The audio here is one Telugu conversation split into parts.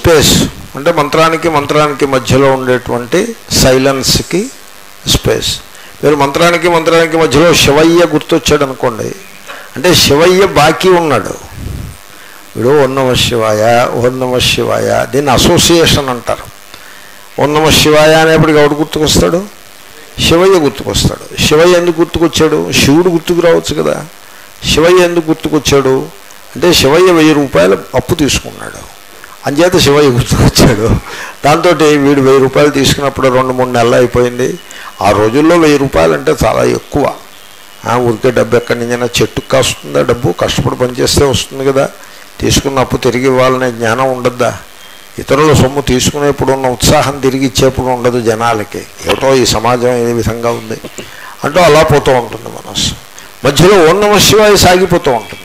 స్పేస్ అంటే మంత్రానికి మంత్రానికి మధ్యలో ఉండేటువంటి సైలెన్స్కి స్పేస్ మీరు మంత్రానికి మంత్రానికి మధ్యలో శివయ్య గుర్తొచ్చాడు అనుకోండి అంటే శివయ్య బాకీ ఉన్నాడు వీడు ఓం నమ శివాయ ఓం నమ శివాయ దీన్ని అసోసియేషన్ అంటారు ఓం నమ శివాయ అనేప్పటికి ఎవడు గుర్తుకొస్తాడు శివయ్య గుర్తుకొస్తాడు శివయ్య ఎందుకు గుర్తుకొచ్చాడు శివుడు గుర్తుకు రావచ్చు కదా శివయ్య ఎందుకు గుర్తుకొచ్చాడు అంటే శివయ్య వెయ్యి రూపాయలు అప్పు తీసుకున్నాడు అంచేత శివయ్య గుర్తుకొచ్చాడు దాంతో వీడు వెయ్యి రూపాయలు తీసుకున్నప్పుడు రెండు మూడు నెలలు అయిపోయింది ఆ రోజుల్లో వెయ్యి రూపాయలు అంటే చాలా ఎక్కువ ఆ, ఊరికే డబ్బు ఎక్కడి నుంచైనా చెట్టుకు కాస్తుందా డబ్బు కష్టపడి పనిచేస్తే వస్తుంది కదా తీసుకున్న అప్పు తిరిగి ఇవ్వాలనే జ్ఞానం ఉండద్దా ఇతరుల సొమ్ము తీసుకునేప్పుడు ఉన్న ఉత్సాహం తిరిగి ఇచ్చేప్పుడు ఉండదు జనాలకి ఏమిటో ఈ సమాజం ఏ విధంగా ఉంది అంటూ అలా పోతూ ఉంటుంది మనస్సు మధ్యలో ఓం నమ శివాయ సాగిపోతూ ఉంటుంది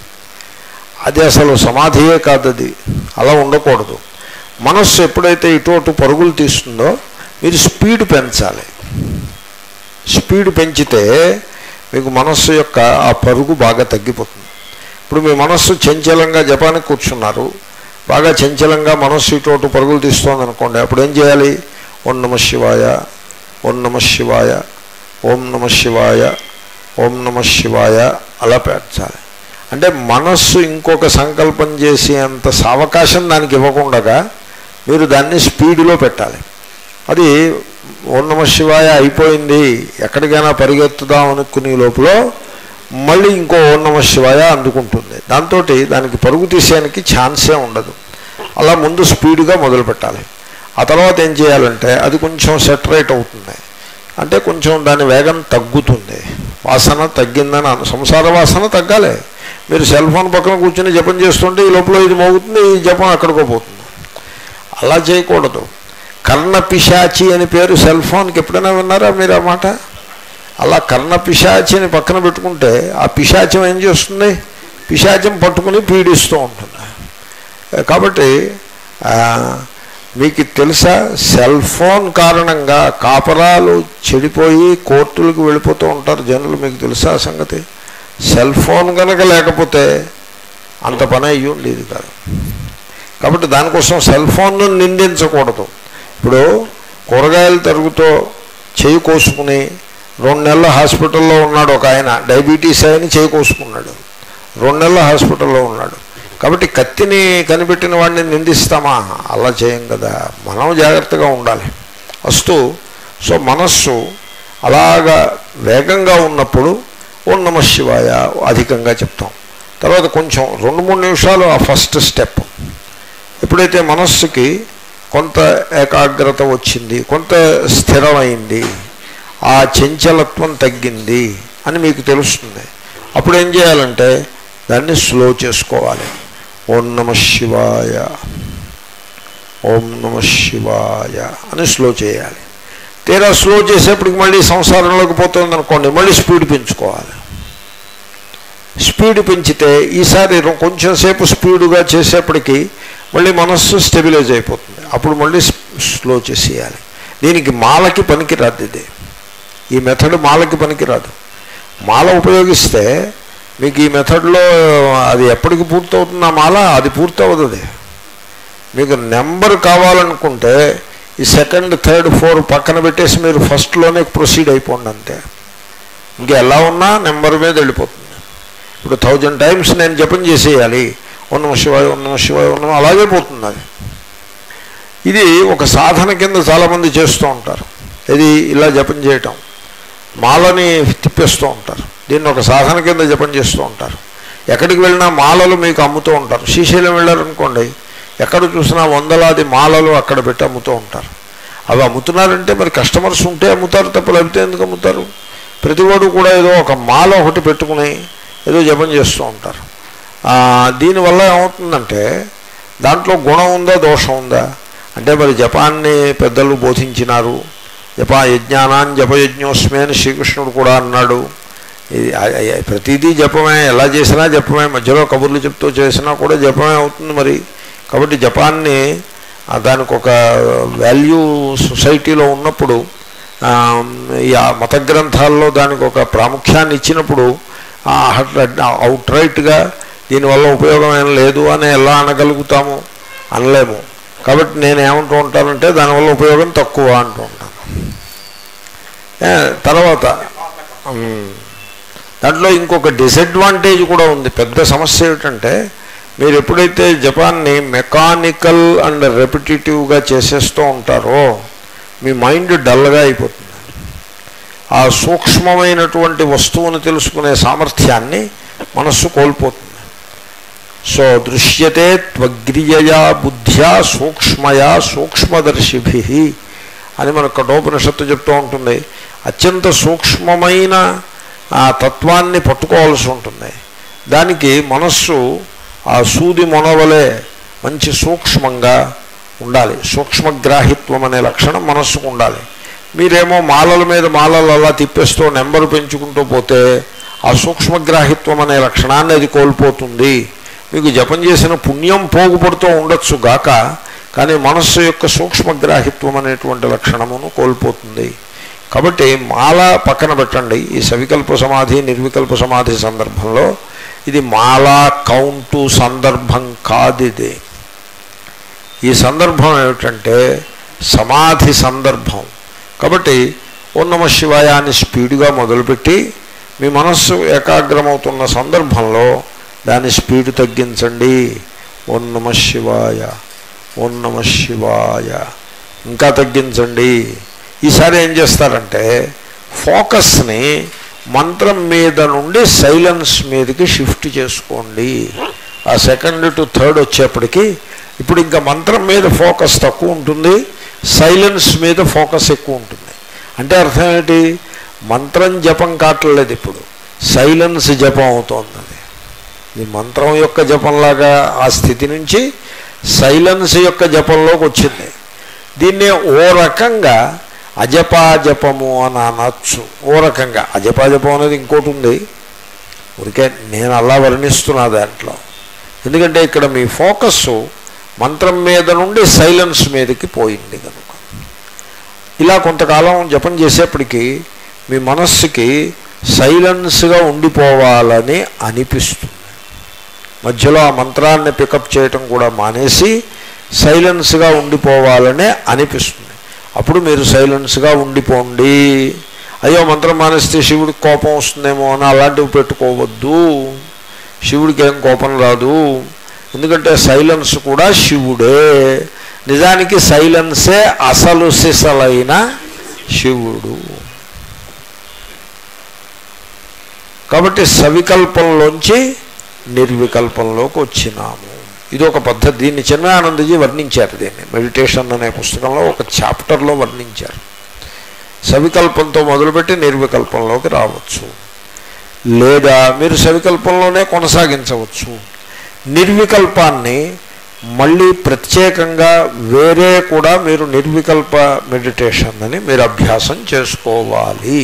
అది అసలు సమాధియే కాదు అది అలా ఉండకూడదు మనస్సు ఎప్పుడైతే ఇటు అటు పరుగులు తీస్తుందో మీరు స్పీడ్ పెంచాలి స్పీడ్ పెంచితే మీకు మనస్సు యొక్క ఆ పరుగు బాగా తగ్గిపోతుంది ఇప్పుడు మీ మనస్సు చంచలంగా జపానికి కూర్చున్నారు బాగా చంచలంగా మనస్సు ఇటు అటు పరుగులు తీస్తోంది అనుకోండి అప్పుడు ఏం చేయాలి ఓం నమ శివాయ ఓం నమ శివాయ ఓం నమ శివాయ ఓం నమ శివాయ అలా పెంచాలి అంటే మనస్సు ఇంకొక సంకల్పం చేసే అంత సావకాశం దానికి ఇవ్వకుండా మీరు దాన్ని స్పీడ్లో పెట్టాలి అది ఓం నమ శివాయ అయిపోయింది ఎక్కడికైనా పరిగెత్తుదాం అనుకునే లోపల మళ్ళీ ఇంకో ఓం నమ శివాయ అందుకుంటుంది దాంతో దానికి పరుగు తీసేయడానికి ఛాన్సే ఉండదు అలా ముందు స్పీడ్గా మొదలు పెట్టాలి ఆ తర్వాత ఏం చేయాలంటే అది కొంచెం సెటరేట్ అవుతుంది అంటే కొంచెం దాని వేగం తగ్గుతుంది వాసన తగ్గిందని అను సంసార వాసన తగ్గాలి మీరు సెల్ ఫోన్ పక్కన కూర్చొని జపం చేస్తుంటే ఈ లోపల ఇది మోగుతుంది ఈ జపం అక్కడికో పోతుంది అలా చేయకూడదు కర్ణ పిశాచి అని పేరు సెల్ ఫోన్కి ఎప్పుడైనా విన్నారా మీరు ఆ మాట అలా కర్ణ పిశాచిని పక్కన పెట్టుకుంటే ఆ పిశాచం ఏం చేస్తుంది పిశాచం పట్టుకుని పీడిస్తూ ఉంటుంది కాబట్టి ఆ, మీకు తెలుసా సెల్ ఫోన్ కారణంగా కాపరాలు చెడిపోయి కోర్టులకు వెళ్ళిపోతూ ఉంటారు జనులు మీకు తెలుసా ఆ సంగతి సెల్ ఫోన్ కనుక లేకపోతే అంత పని అయ్యి ఉండేది కాదు కాబట్టి దానికోసం సెల్ ఫోన్ను నిందించకూడదు ఇప్పుడు కూరగాయలు తరుగుతో చేయి కోసుకుని రెండు నెలల హాస్పిటల్లో ఉన్నాడు ఒక ఆయన డయాబెటీస్ ఆయన చేయి కోసుకున్నాడు రెండు నెలల హాస్పిటల్లో ఉన్నాడు కాబట్టి కత్తిని కనిపెట్టిన వాడిని నిందిస్తామా అలా చేయం కదా మనం జాగ్రత్తగా ఉండాలి వస్తూ సో మనస్సు అలాగా వేగంగా ఉన్నప్పుడు ఓం నమ శివాయ అధికంగా చెప్తాం తర్వాత కొంచెం రెండు మూడు నిమిషాలు ఆ ఫస్ట్ స్టెప్ ఎప్పుడైతే మనస్సుకి కొంత ఏకాగ్రత వచ్చింది కొంత స్థిరమైంది ఆ చంచలత్వం తగ్గింది అని మీకు తెలుస్తుంది అప్పుడు ఏం చేయాలంటే దాన్ని స్లో చేసుకోవాలి ఓం నమ శివాయ ఓం నమ శివాయ అని స్లో చేయాలి తీరా స్లో చేసేప్పటికి మళ్ళీ సంసారంలోకి పోతుంది అనుకోండి మళ్ళీ స్పీడ్ పెంచుకోవాలి స్పీడ్ పెంచితే ఈసారి రొ- కొంచెం సేపు స్పీడుగా చేసేప్పటికి మళ్ళీ మనస్సు స్టెబిలైజ్ అయిపోతుంది అప్పుడు మళ్ళీ స్- స్లో చేసేయాలి దీనికి మాలకి పనికిరాదు ఇది ఈ మెథడ్ మాలకి పనికిరాదు మాల ఉపయోగిస్తే మీకు ఈ మెథడ్లో అది ఎప్పటికి పూర్తవుతుంది ఆ మాల అది పూర్తవుతుంది అది మీకు నెంబర్ కావాలనుకుంటే ఈ సెకండ్ థర్డ్ ఫోర్ పక్కన పెట్టేసి మీరు ఫస్ట్లోనే ప్రొసీడ్ అయిపోండి అంతే ఇంకా ఎలా ఉన్నా నెంబర్ మీద వెళ్ళిపోతుంది ఇప్పుడు థౌజండ్ టైమ్స్ నేను జపం చేసేయాలి ఉన్నమ శివాయ ఉన్నమ శివాయ ఉన్నమ అలాగే పోతుంది అది ఇది ఒక సాధన కింద చాలామంది చేస్తూ ఉంటారు ఇది ఇలా జపం చేయటం మాలని తిప్పేస్తూ ఉంటారు దీన్ని ఒక సాధన కింద జపం చేస్తూ ఉంటారు ఎక్కడికి వెళ్ళినా మాలలు మీకు అమ్ముతూ ఉంటారు శ్రీశైలం వెళ్ళారనుకోండి ఎక్కడ చూసినా వందలాది మాలలు అక్కడ పెట్టి అమ్ముతూ ఉంటారు అవి అమ్ముతున్నారంటే మరి కస్టమర్స్ ఉంటే అమ్ముతారు తప్ప లేకపోతే ఎందుకు అమ్ముతారు ప్రతివాడు కూడా ఏదో ఒక మాల ఒకటి పెట్టుకుని ఏదో జపం చేస్తూ ఉంటారు ఆ, దీనివల్ల ఏమవుతుందంటే దాంట్లో గుణం ఉందా దోషం ఉందా అంటే మరి జపాన్ని పెద్దలు బోధించినారు జప యజ్ఞానాన్ని జపయజ్ఞోస్మి అని శ్రీకృష్ణుడు కూడా అన్నాడు ఇది ఆ- ఆ- ప్రతిదీ జపమే ఎలా చేసినా జపమే మధ్యలో కబుర్లు చెప్తూ చేసినా కూడా జపమే అవుతుంది మరి కాబట్టి జపాన్ని ఆ, దానికి ఒక వాల్యూ సొసైటీలో ఉన్నప్పుడు ఆ, ఈ ఆ మత గ్రంథాల్లో దానికి ఒక ప్రాముఖ్యాన్ని ఇచ్చినప్పుడు అవుట్ రైట్గా దీనివల్ల ఉపయోగం ఏం లేదు అని ఎలా అనగలుగుతాము అనలేము కాబట్టి నేను ఏమంటూ ఉంటానంటే దానివల్ల ఉపయోగం తక్కువ అంటూ ఉంటాను ఏ, తర్వాత ఉమ్, దాంట్లో ఇంకొక డిసడ్వాంటేజ్ కూడా ఉంది పెద్ద సమస్య ఏమిటంటే మీరు ఎప్పుడైతే జపాన్ని మెకానికల్ అండ్ రెపిటేటివ్గా చేసేస్తూ ఉంటారో మీ మైండ్ డల్గా అయిపోతుంది ఆ సూక్ష్మమైనటువంటి వస్తువును తెలుసుకునే సామర్థ్యాన్ని మనస్సు కోల్పోతుంది సో దృశ్యతే త్వగ్రియయా బుద్ధ్యా సూక్ష్మయా సూక్ష్మదర్శిభి అని మన కఠోపనిషత్తు చెప్తూ ఉంటుంది అత్యంత సూక్ష్మమైన ఆ తత్వాన్ని పట్టుకోవాల్సి ఉంటుంది దానికి మనస్సు ఆ సూది మొనవలే మంచి సూక్ష్మంగా ఉండాలి సూక్ష్మగ్రాహిత్వం అనే లక్షణం మనస్సుకు ఉండాలి మీరేమో మాలల మీద మాలలు అలా తిప్పేస్తూ నెంబరు పెంచుకుంటూ పోతే ఆ సూక్ష్మగ్రాహిత్వం అనే లక్షణాన్ని అది కోల్పోతుంది మీకు జపం చేసిన పుణ్యం పోగుపడుతూ ఉండొచ్చు గాక కానీ మనస్సు యొక్క సూక్ష్మగ్రాహిత్వం అనేటువంటి లక్షణమును కోల్పోతుంది కాబట్టి మాల పక్కన పెట్టండి ఈ సవికల్ప సమాధి నిర్వికల్ప సమాధి సందర్భంలో ఇది మాలా కౌంటు సందర్భం కాదు ఇది ఈ సందర్భం ఏమిటంటే సమాధి సందర్భం కాబట్టి ఓ నమ శివాయ అని స్పీడ్గా మొదలుపెట్టి మీ మనస్సు ఏకాగ్రమవుతున్న సందర్భంలో దాని స్పీడ్ తగ్గించండి ఓం నమ శివాయ ఓం నమ శివాయ ఇంకా తగ్గించండి ఈసారి ఏం చేస్తారంటే ఫోకస్ని మంత్రం మీద నుండి సైలెన్స్ మీదకి షిఫ్ట్ చేసుకోండి ఆ సెకండ్ టు థర్డ్ వచ్చేప్పటికి ఇప్పుడు ఇంకా మంత్రం మీద ఫోకస్ తక్కువ ఉంటుంది సైలెన్స్ మీద ఫోకస్ ఎక్కువ ఉంటుంది అంటే అర్థం ఏంటి మంత్రం జపం కావట్లేదు ఇప్పుడు సైలెన్స్ జపం అవుతోంది అది ఈ మంత్రం యొక్క జపంలాగా ఆ స్థితి నుంచి సైలెన్స్ యొక్క జపంలోకి వచ్చింది దీన్నే ఓ రకంగా అజపాజపము అని అనొచ్చు ఓ రకంగా అజపాజపం అనేది ఇంకోటి ఉంది ఊరికే నేను అలా వర్ణిస్తున్నా దాంట్లో ఎందుకంటే ఇక్కడ మీ ఫోకస్ మంత్రం మీద నుండి సైలెన్స్ మీదకి పోయింది కనుక ఇలా కొంతకాలం జపం చేసేప్పటికీ మీ మనస్సుకి సైలెన్స్గా ఉండిపోవాలని అనిపిస్తుంది మధ్యలో ఆ మంత్రాన్ని పికప్ చేయటం కూడా మానేసి సైలెన్స్గా ఉండిపోవాలనే అనిపిస్తుంది అప్పుడు మీరు సైలెన్స్గా ఉండిపోండి అయ్యో మంత్రం మానేస్తే శివుడికి కోపం వస్తుందేమో అని అలాంటివి పెట్టుకోవద్దు శివుడికి ఏం కోపం రాదు ఎందుకంటే సైలెన్స్ కూడా శివుడే నిజానికి సైలెన్సే అసలు సిసలైన శివుడు కాబట్టి సవికల్పంలోంచి నిర్వికల్పంలోకి వచ్చినాము ఇది ఒక పద్ధతి దీన్ని చిన్మయానందజీ వర్ణించారు దీన్ని మెడిటేషన్ అనే పుస్తకంలో ఒక చాప్టర్లో వర్ణించారు సవికల్పంతో మొదలుపెట్టి నిర్వికల్పంలోకి రావచ్చు లేదా మీరు సవికల్పంలోనే కొనసాగించవచ్చు నిర్వికల్పాన్ని మళ్ళీ ప్రత్యేకంగా వేరే కూడా మీరు నిర్వికల్ప మెడిటేషన్ అని మీరు అభ్యాసం చేసుకోవాలి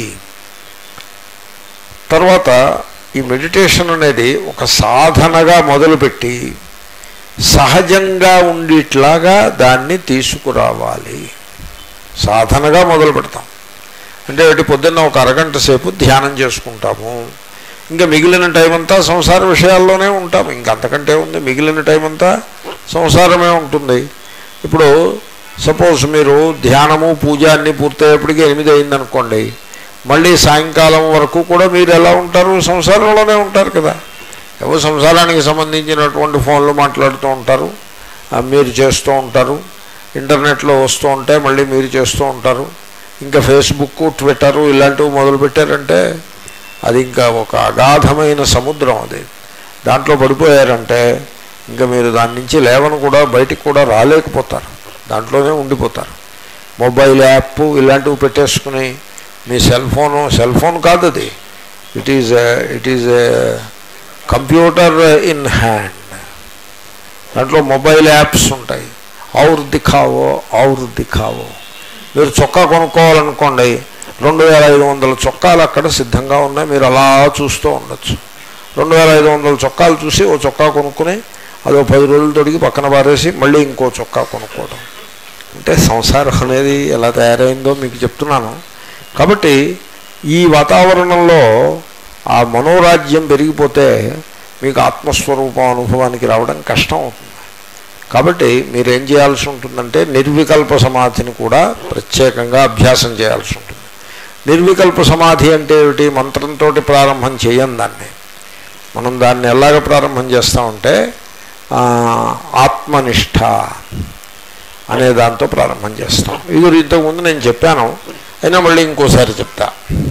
తర్వాత ఈ మెడిటేషన్ అనేది ఒక సాధనగా మొదలుపెట్టి సహజంగా ఉండేట్లాగా దాన్ని తీసుకురావాలి సాధనగా మొదలు పెడతాం అంటే ఇటు పొద్దున్న ఒక అరగంట సేపు ధ్యానం చేసుకుంటాము ఇంకా మిగిలిన టైం అంతా సంసార విషయాల్లోనే ఉంటాం ఇంకంతకంటే ఉంది మిగిలిన టైం అంతా సంసారమే ఉంటుంది ఇప్పుడు సపోజ్ మీరు ధ్యానము పూజ అన్నీ పూర్తయ్యేప్పటికీ ఎనిమిది అయిందనుకోండి మళ్ళీ సాయంకాలం వరకు కూడా మీరు ఎలా ఉంటారు సంసారంలోనే ఉంటారు కదా ఏవో సంసారానికి సంబంధించినటువంటి ఫోన్లు మాట్లాడుతూ ఉంటారు ఆ, మీరు చేస్తూ ఉంటారు ఇంటర్నెట్లో వస్తూ ఉంటే మళ్ళీ మీరు చేస్తూ ఉంటారు ఇంకా ఫేస్బుక్ ట్విట్టరు ఇలాంటివి మొదలు పెట్టారంటే అది ఇంకా ఒక అగాధమైన సముద్రం అది దాంట్లో పడిపోయారంటే ఇంకా మీరు దాని నుంచి లేవను కూడా బయటికి కూడా రాలేకపోతారు దాంట్లోనే ఉండిపోతారు మొబైల్ యాప్ ఇలాంటివి పెట్టేసుకుని మీ సెల్ ఫోను సెల్ ఫోన్ కాదు అది it is it is computer in hand దాంట్లో మొబైల్ యాప్స్ ఉంటాయి ఔర్ దిఖావో ఔర్ దిఖావో మీరు చొక్కా కొనుక్కోవాలనుకోండి రెండు వేల ఐదు వందల చొక్కాలు అక్కడ సిద్ధంగా ఉన్నాయి మీరు అలా చూస్తూ ఉండొచ్చు రెండు వేల ఐదు వందల చొక్కాలు చూసి ఓ చొక్కా కొనుక్కుని అదో పది రోజులు తొడిగి పక్కన పారేసి మళ్ళీ ఇంకో చొక్కా కొనుక్కోవడం అంటే సంసారం అనేది ఎలా తయారైందో మీకు చెప్తున్నాను కాబట్టి ఈ వాతావరణంలో ఆ మనోరాజ్యం పెరిగిపోతే మీకు ఆత్మస్వరూపం అనుభవానికి రావడం కష్టం అవుతుంది కాబట్టి మీరు ఏం చేయాల్సి ఉంటుందంటే నిర్వికల్ప సమాధిని కూడా ప్రత్యేకంగా అభ్యాసం చేయాల్సి ఉంటుంది నిర్వికల్ప సమాధి అంటే ఏమిటి మంత్రంతో ప్రారంభం చేయం దాన్ని మనం దాన్ని ఎలాగ ప్రారంభం చేస్తామంటే ఆ, ఆత్మనిష్ట అనే దాంతో ప్రారంభం చేస్తాం ఇది ఇంతకుముందు నేను చెప్పాను అయినా మళ్ళీ ఇంకోసారి చెప్తా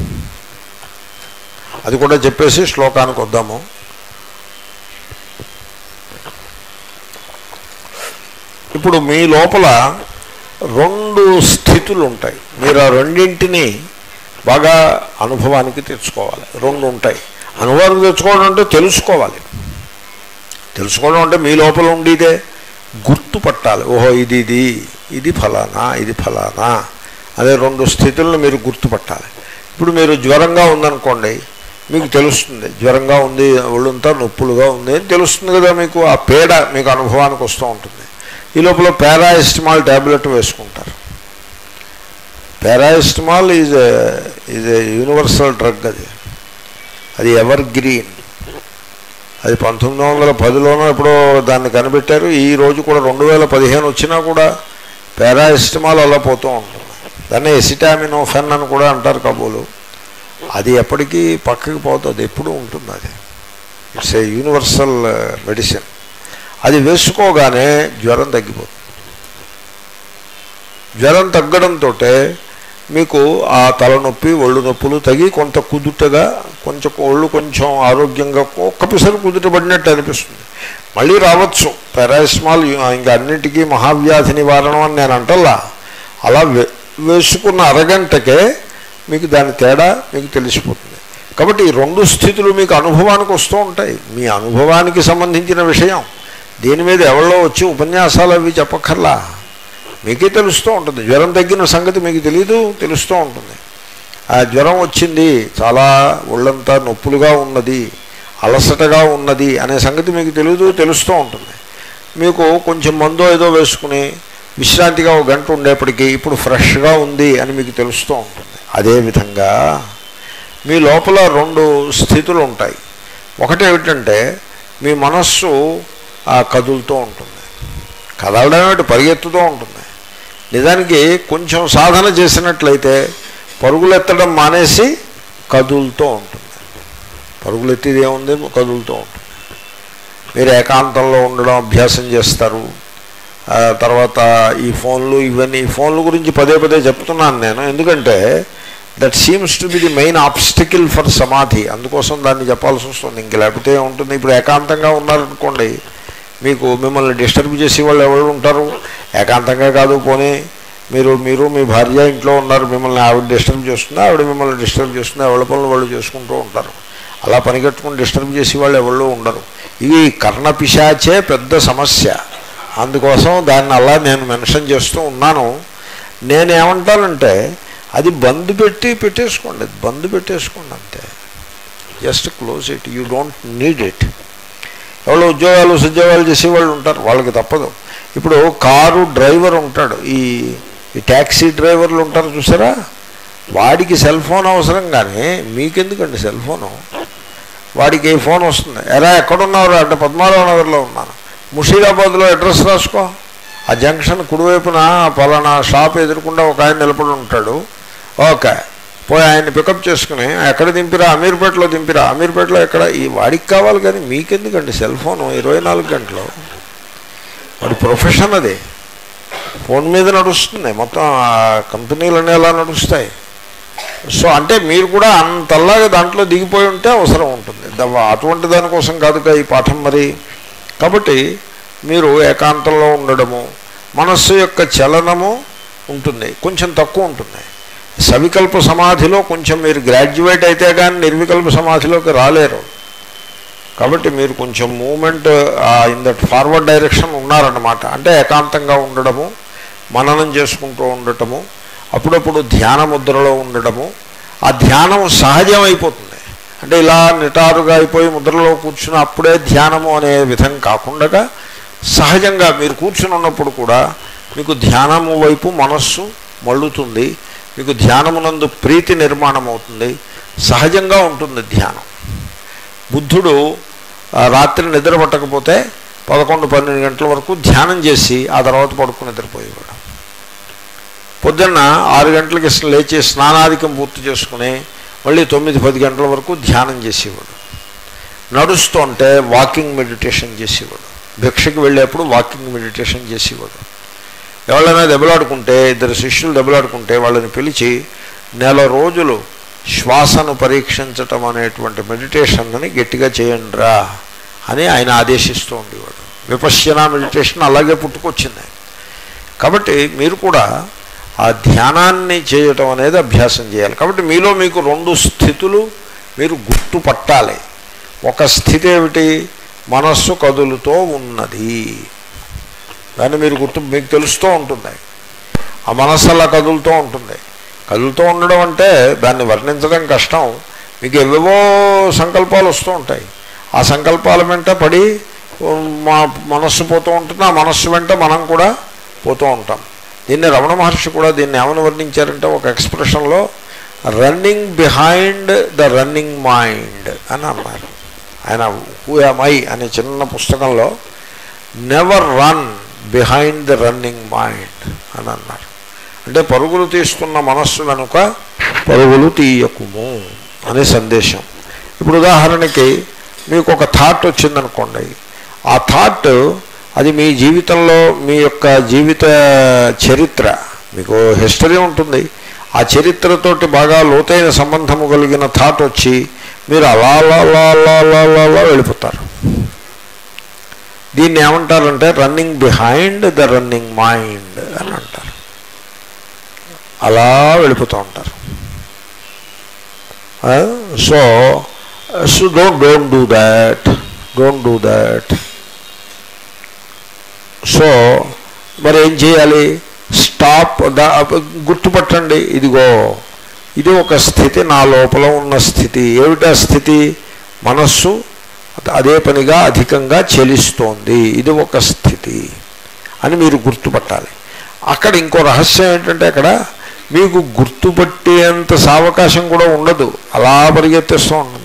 అది కూడా చెప్పేసి శ్లోకానికి వద్దాము ఇప్పుడు మీ లోపల రెండు స్థితులు ఉంటాయి మీరు ఆ రెండింటిని బాగా అనుభవానికి తెచ్చుకోవాలి రెండు ఉంటాయి అనుభవానికి తెచ్చుకోవడం అంటే తెలుసుకోవాలి తెలుసుకోవడం అంటే మీ లోపల ఉండేదే గుర్తుపట్టాలి ఓహో ఇది ఇది ఇది ఫలానా ఇది ఫలానా అదే రెండు స్థితులను మీరు గుర్తుపట్టాలి ఇప్పుడు మీరు జ్వరంగా ఉందనుకోండి మీకు తెలుస్తుంది జ్వరంగా ఉంది ఒళ్ళంతా నొప్పులుగా ఉంది అని తెలుస్తుంది కదా మీకు ఆ పేడ మీకు అనుభవానికి వస్తూ ఉంటుంది ఈ లోపల పారాయిస్టమాల్ ట్యాబ్లెట్ వేసుకుంటారు paracetamol is is a universal drug అది అది ఎవర్ గ్రీన్ అది పంతొమ్మిది వందల పదిలోనో ఎప్పుడో దాన్ని కనిపెట్టారు ఈ రోజు కూడా రెండు వేల పదిహేను వచ్చినా కూడా పారాయిస్టమాల్ అలా పోతూ ఉంటుంది దాన్ని ఎసిటామినోఫెన్ అని కూడా అంటారు కాబోలు అది ఎప్పటికీ పక్కకి పోతుంది ఎప్పుడూ ఉంటుంది అది ఇట్స్ ఏ యూనివర్సల్ మెడిసిన్ అది వేసుకోగానే జ్వరం తగ్గిపోతుంది జ్వరం తగ్గడంతో మీకు ఆ తలనొప్పి ఒళ్ళు నొప్పులు తగి కొంత కుదుటగా కొంచెం ఒళ్ళు కొంచెం ఆరోగ్యంగా ఒక్క పిసరు కుదుటపడినట్టు అనిపిస్తుంది మళ్ళీ రావచ్చు పారాసిమాల్ ఇంకా అన్నింటికీ మహావ్యాధి నివారణం అని నేను అంటల్లా అలా వే- వేసుకున్న అరగంటకే మీకు దాని తేడా మీకు తెలిసిపోతుంది కాబట్టి ఈ రెండు స్థితులు మీకు అనుభవానికి వస్తూ ఉంటాయి మీ అనుభవానికి సంబంధించిన విషయం దీని మీద ఎవరో వచ్చి ఉపన్యాసాలు అవి చెప్పక్కర్లా మీకే తెలుస్తూ ఉంటుంది జ్వరం తగ్గిన సంగతి మీకు తెలియదు తెలుస్తూ ఉంటుంది ఆ జ్వరం వచ్చింది చాలా ఒళ్ళంతా నొప్పులుగా ఉన్నది అలసటగా ఉన్నది అనే సంగతి మీకు తెలియదు తెలుస్తూ ఉంటుంది మీకు కొంచెం మందో ఏదో వేసుకుని విశ్రాంతిగా ఒక గంట ఉండేప్పటికీ ఇప్పుడు ఫ్రెష్గా ఉంది అని మీకు తెలుస్తూ ఉంటుంది అదేవిధంగా మీ లోపల రెండు స్థితులు ఉంటాయి ఒకటి ఏమిటంటే మీ మనస్సు ఆ కదులుతూ ఉంటుంది కదలడం ఏమిటి పరిగెత్తుతూ ఉంటుంది నిజానికి కొంచెం సాధన చేసినట్లయితే పరుగులెత్తడం మానేసి కదులుతూ ఉంటుంది పరుగులెత్తేది ఏముంది కదులుతూ ఉంటుంది మీరు ఏకాంతంలో ఉండడం అభ్యాసం చేస్తారు ఆ తర్వాత ఈ ఫోన్లు ఇవన్నీ ఈ ఫోన్ల గురించి పదే పదే చెప్తున్నాను నేను ఎందుకంటే that seems to be the main obstacle for samadhi అందుకోసం దాన్ని చెప్పాల్సి వస్తుంది ఇంక లేకపోతే ఉంటుంది ఇప్పుడు ఏకాంతంగా ఉన్నారనుకోండి మీకు మిమ్మల్ని డిస్టర్బ్ చేసే వాళ్ళు ఎవరు ఉంటారు ఏకాంతంగా కాదు పోనీ మీరు మీరు మీ భార్య ఇంట్లో ఉన్నారు మిమ్మల్ని ఆవిడ డిస్టర్బ్ చేస్తుంది ఆవిడ మిమ్మల్ని డిస్టర్బ్ చేస్తుంది ఎవరి పనులు వాళ్ళు చేసుకుంటూ ఉంటారు అలా పనికట్టుకుని డిస్టర్బ్ చేసే వాళ్ళు ఎవరు ఉండరు ఇది కర్ణ పిశాచే పెద్ద సమస్య అందుకోసం దాన్ని అలా నేను మెన్షన్ చేస్తూ ఉన్నాను నేనేమంటానంటే అది బంద్ పెట్టి పెట్టేసుకోండి బంద్ పెట్టేసుకోండి అంతే just close it you don't need it ఎవరో ఉద్యోగాలు ఉద్యోగాలు చేసేవాళ్ళు ఉంటారు వాళ్ళకి తప్పదు ఇప్పుడు కారు డ్రైవర్ ఉంటాడు ఈ ఈ ట్యాక్సీ డ్రైవర్లు ఉంటారు చూసారా వాడికి సెల్ ఫోన్ అవసరం కానీ మీకెందుకండి సెల్ ఫోను వాడికి ఈ ఫోన్ వస్తుంది ఎరా ఎక్కడున్నారు అంటే పద్మారావు నగర్లో ఉన్నాను ముషీరాబాద్లో అడ్రస్ రాసుకో ఆ జంక్షన్ కుడివైపున పలానా షాప్ ఎదురుకుండా ఒక ఆయన నిలబడి ఉంటాడు ఓకే పోయి ఆయన్ని పికప్ చేసుకుని ఎక్కడ దింపిరా అమీర్పేటలో దింపిరా అమీర్పేటలో ఎక్కడ ఈ వాడికి కావాలి కానీ మీకెందుకండి సెల్ ఫోన్ ఇరవై నాలుగు గంటలు వాడి ప్రొఫెషన్ అది ఫోన్ మీద నడుస్తుంది మొత్తం ఆ కంపెనీలన్నీ అలా నడుస్తాయి సో అంటే మీరు కూడా అంతలాగా దాంట్లో దిగిపోయి ఉంటే అవసరం ఉంటుంది ద- అటువంటి దానికోసం కాదుగా ఈ పాఠం మరి కాబట్టి మీరు ఏకాంతంలో ఉండడము మనస్సు యొక్క చలనము ఉంటుంది కొంచెం తక్కువ ఉంటుంది సవికల్ప సమాధిలో కొంచెం మీరు గ్రాడ్యుయేట్ అయితే కానీ నిర్వికల్ప సమాధిలోకి రాలేరు కాబట్టి మీరు కొంచెం moment in that forward direction ఉన్నారన్నమాట అంటే ఏకాంతంగా ఉండడము మననం చేసుకుంటూ ఉండటము అప్పుడప్పుడు ధ్యాన ముద్రలో ఉండడము ఆ ధ్యానం సహజం అయిపోతుంది అంటే ఇలా నిటారుగా అయిపోయి ముద్రలో కూర్చుని అప్పుడే ధ్యానము అనే విధం కాకుండా సహజంగా మీరు కూర్చుని ఉన్నప్పుడు కూడా మీకు ధ్యానము వైపు మనస్సు మళ్ళుతుంది మీకు ధ్యానమునందు ప్రీతి నిర్మాణం అవుతుంది సహజంగా ఉంటుంది ధ్యానం బుద్ధుడు ఆ, రాత్రి నిద్ర పట్టకపోతే పదకొండు పన్నెండు గంటల వరకు ధ్యానం చేసి ఆ తర్వాత పడుకుని నిద్రపోయేవాడు పొద్దున్న ఆరు గంటలకి లేచి స్నానాధికం పూర్తి చేసుకుని మళ్ళీ తొమ్మిది పది గంటల వరకు ధ్యానం చేసేవాడు నడుస్తుంటే వాకింగ్ మెడిటేషన్ చేసేవాడు భిక్షకి వెళ్ళేప్పుడు వాకింగ్ మెడిటేషన్ చేసేవాడు ఎవరైనా దెబ్బలాడుకుంటే ఇద్దరు శిష్యులు దెబ్బలాడుకుంటే వాళ్ళని పిలిచి నెల రోజులు శ్వాసను పరీక్షించటం అనేటువంటి మెడిటేషన్ని గట్టిగా చేయండిరా అని ఆయన ఆదేశిస్తూ ఉండేవాడు విపశ్యన మెడిటేషన్ అలాగే పుట్టుకొచ్చింది కాబట్టి మీరు కూడా ఆ ధ్యానాన్ని చేయటం అనేది అభ్యాసం చేయాలి కాబట్టి మీలో మీకు రెండు స్థితులు మీరు గుర్తుపట్టాలి ఒక స్థితి ఏమిటి మనస్సు కదులుతో ఉన్నది దాన్ని మీరు గుర్తు మీకు తెలుస్తూ ఉంటుంది ఆ మనస్సు అలా కదులుతూ ఉంటుంది కదులుతూ ఉండడం అంటే దాన్ని వర్ణించడం కష్టం మీకు ఎవేవో సంకల్పాలు వస్తూ ఉంటాయి ఆ సంకల్పాల వెంట పడి మా మనస్సు పోతూ ఉంటుంది ఆ మనస్సు వెంట మనం కూడా పోతూ ఉంటాం దీన్ని రమణ మహర్షి కూడా దీన్ని ఏమని వర్ణించారంటే ఒక ఎక్స్ప్రెషన్లో running behind the running mind అని అన్నారు ఆయన హూ ఐ అనే చిన్న పుస్తకంలో never run behind the running mind అని అన్నారు అంటే పరుగులు తీస్తున్న మనస్సు వెనుక పరుగులు తీయకుము అనే సందేశం ఇప్పుడు ఉదాహరణకి మీకు ఒక థాట్ వచ్చిందనుకోండి ఆ థాట్ అది మీ జీవితంలో మీ యొక్క జీవిత చరిత్ర మీకు హిస్టరీ ఉంటుంది ఆ చరిత్రతోటి బాగా లోతైన సంబంధము కలిగిన థాట్ వచ్చి మీరు అలా అలా అలా అలా అలా అలా అలా వెళ్ళిపోతారు దీన్ని ఏమంటారంటే running behind the running mind అని అంటారు అలా వెళ్ళిపోతూ ఉంటారు so so don't don't do that don't do that so మరి ఏం చేయాలి స్టాప్ దా గుర్తుపట్టండి ఇదిగో ఇది ఒక స్థితి నా లోపల ఉన్న స్థితి ఏమిటా స్థితి మనస్సు అదే పనిగా అధికంగా చెలిస్తోంది ఇది ఒక స్థితి అని మీరు గుర్తుపట్టాలి అక్కడ ఇంకో రహస్యం ఏంటంటే అక్కడ మీకు గుర్తుపట్టేంత సావకాశం కూడా ఉండదు అలా పరిగెత్తేస్తూ ఉంటుంది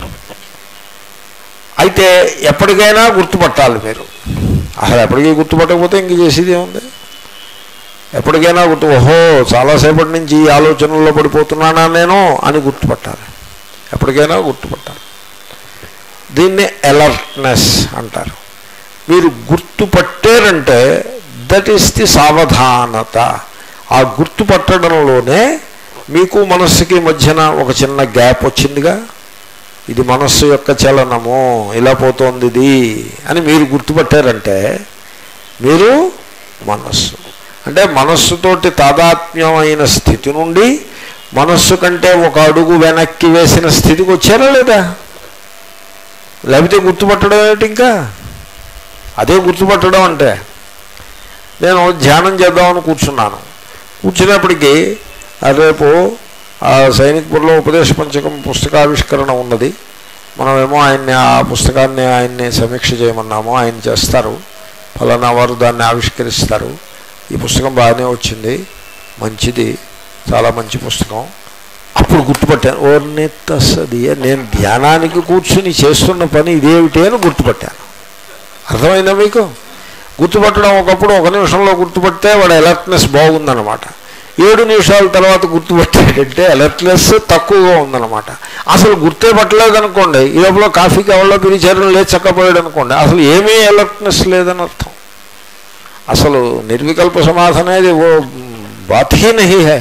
అయితే ఎప్పటికైనా గుర్తుపట్టాలి మీరు అసలు ఎప్పటికీ గుర్తుపట్టకపోతే ఇంక చేసేది ఏముంది ఎప్పటికైనా గుర్తు ఓహో చాలాసేపటి నుంచి ఈ ఆలోచనల్లో పడిపోతున్నానా నేను అని గుర్తుపట్టాలి ఎప్పటికైనా గుర్తుపట్టాలి దీన్ని అలర్ట్నెస్ అంటారు మీరు గుర్తుపట్టారంటే దట్ ఈస్ ది సావధానత ఆ గుర్తుపట్టడంలోనే మీకు మనస్సుకి మధ్యన ఒక చిన్న గ్యాప్ వచ్చిందిగా ఇది మనస్సు యొక్క చలనము ఇలా పోతోంది ఇది అని మీరు గుర్తుపట్టారంటే మీరు మనస్సు అంటే మనస్సుతోటి తాదాత్మ్యమైన స్థితి నుండి మనస్సు కంటే ఒక అడుగు వెనక్కి వేసిన స్థితికి వచ్చారా లేదా లేకపోతే గుర్తుపట్టడం ఏమిటి ఇంకా అదే గుర్తుపట్టడం అంటే నేను ధ్యానం చేద్దామని కూర్చున్నాను కూర్చున్నప్పటికీ రేపు ఆ సైనిక్పూర్లో ఉపదేశ పంచకం పుస్తకావిష్కరణ ఉన్నది మనమేమో ఆయన్ని ఆ పుస్తకాన్ని ఆయన్ని సమీక్ష చేయమన్నాము ఆయన చేస్తారు ఫలానా వారు దాన్ని ఆవిష్కరిస్తారు ఈ పుస్తకం బాగానే వచ్చింది మంచిది చాలా మంచి పుస్తకం అప్పుడు గుర్తుపట్టాను ఓ నెత్తది నేను ధ్యానానికి కూర్చుని చేస్తున్న పని ఇదేమిటి అని గుర్తుపట్టాను అర్థమైందా మీకు గుర్తుపట్టడం ఒకప్పుడు ఒక నిమిషంలో గుర్తుపడితే వాడు అలర్ట్నెస్ బాగుందన్నమాట ఏడు నిమిషాల తర్వాత గుర్తుపట్టాడంటే అలర్ట్నెస్ తక్కువగా ఉందన్నమాట అసలు గుర్తే పట్టలేదు అనుకోండి ఈ లోపల కాఫీకి ఎవరిలో పిలిచారు లేదు చక్కపోయాడు అనుకోండి అసలు ఏమీ అలర్ట్నెస్ లేదని అర్థం అసలు నిర్వికల్ప సమాధానం అనేది ఓ బాత్ హీ నహీ హై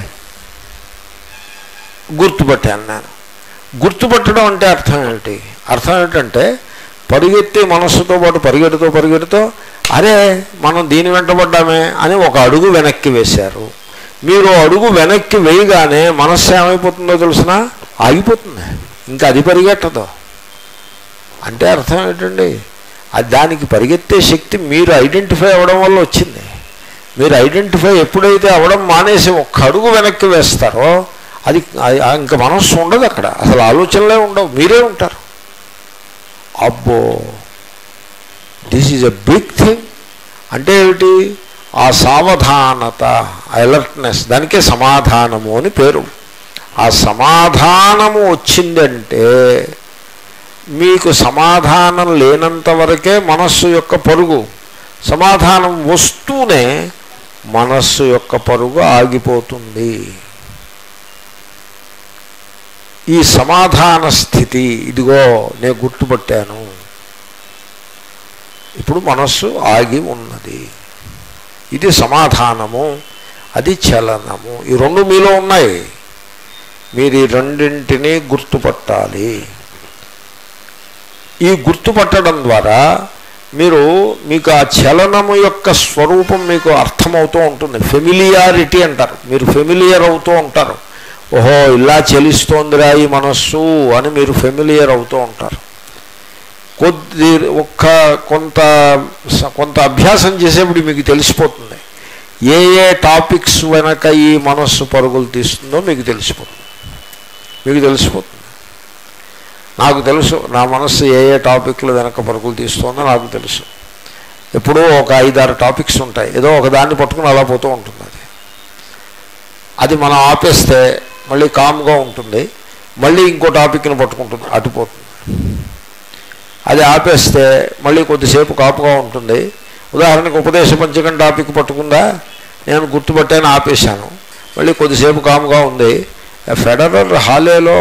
గుర్తుపట్టాను నేను గుర్తుపట్టడం అంటే అర్థం ఏమిటి అర్థం ఏంటంటే పరిగెత్తి మనస్సుతో పాటు పరిగెడుతూ పరిగెడుతూ అరే మనం దీని వెంటబడ్డామే అని ఒక అడుగు వెనక్కి వేశారు మీరు అడుగు వెనక్కి వేయగానే మనస్సు ఏమైపోతుందో తెలిసిన ఆగిపోతుంది ఇంకా అది పరిగెట్టదు అంటే అర్థం ఏంటండి అది దానికి పరిగెత్తే శక్తి మీరు ఐడెంటిఫై అవ్వడం వల్ల వచ్చింది మీరు ఐడెంటిఫై ఎప్పుడైతే అవ్వడం మానేసి ఒక్క అడుగు వెనక్కి వేస్తారో అది ఇంకా మనస్సు ఉండదు అక్కడ అసలు ఆలోచనలే ఉండవు మీరే ఉంటారు అబ్బో this is a big thing అంటే ఏమిటి ఆ సావధానత అలర్ట్నెస్ దానికే సమాధానము అని పేరు ఆ సమాధానము వచ్చిందంటే మీకు సమాధానం లేనంత వరకే మనస్సు యొక్క పరుగు సమాధానం వస్తూనే మనస్సు యొక్క పరుగు ఆగిపోతుంది ఈ సమాధాన స్థితి ఇదిగో నేను గుర్తుపట్టాను ఇప్పుడు మనస్సు ఆగి ఉన్నది ఇది సమాధానము అది చలనము ఈ రెండు మీలో ఉన్నాయి మీరు ఈ రెండింటినీ గుర్తుపట్టాలి ఈ గుర్తుపట్టడం ద్వారా మీరు మీకు ఆ చలనము యొక్క స్వరూపం మీకు అర్థమవుతూ ఉంటుంది ఫెమిలియారిటీ అంటారు మీరు ఫెమిలియర్ అవుతూ ఉంటారు ఓహో ఇలా చలిస్తోందిరా ఈ మనస్సు అని మీరు ఫెమిలియర్ అవుతూ ఉంటారు కొద్ది ఒక్క కొంత కొంత అభ్యాసం చేసేప్పుడు మీకు తెలిసిపోతుంది ఏ ఏ టాపిక్స్ వెనక ఈ మనస్సు పరుగులు తీస్తుందో మీకు తెలిసిపోతుంది మీకు తెలిసిపోతుంది నాకు తెలుసు నా మనస్సు ఏ ఏ టాపిక్లు వెనక పరుగులు తీస్తుందో నాకు తెలుసు ఎప్పుడూ ఒక ఐదారు టాపిక్స్ ఉంటాయి ఏదో ఒక దాన్ని పట్టుకుని అలా పోతూ ఉంటుంది అది అది మనం ఆపేస్తే మళ్ళీ కామ్గా ఉంటుంది మళ్ళీ ఇంకో టాపిక్ని పట్టుకుంటుంది అటుపోతుంది అది ఆపేస్తే మళ్ళీ కొద్దిసేపు కాపుగా ఉంటుంది ఉదాహరణకు ఉపదేశ పంచకం టాపిక్ పట్టుకుందా నేను గుర్తుపట్టాను ఆపేశాను మళ్ళీ కొద్దిసేపు కాముగా ఉంది ఫెడరల్ హాలేలో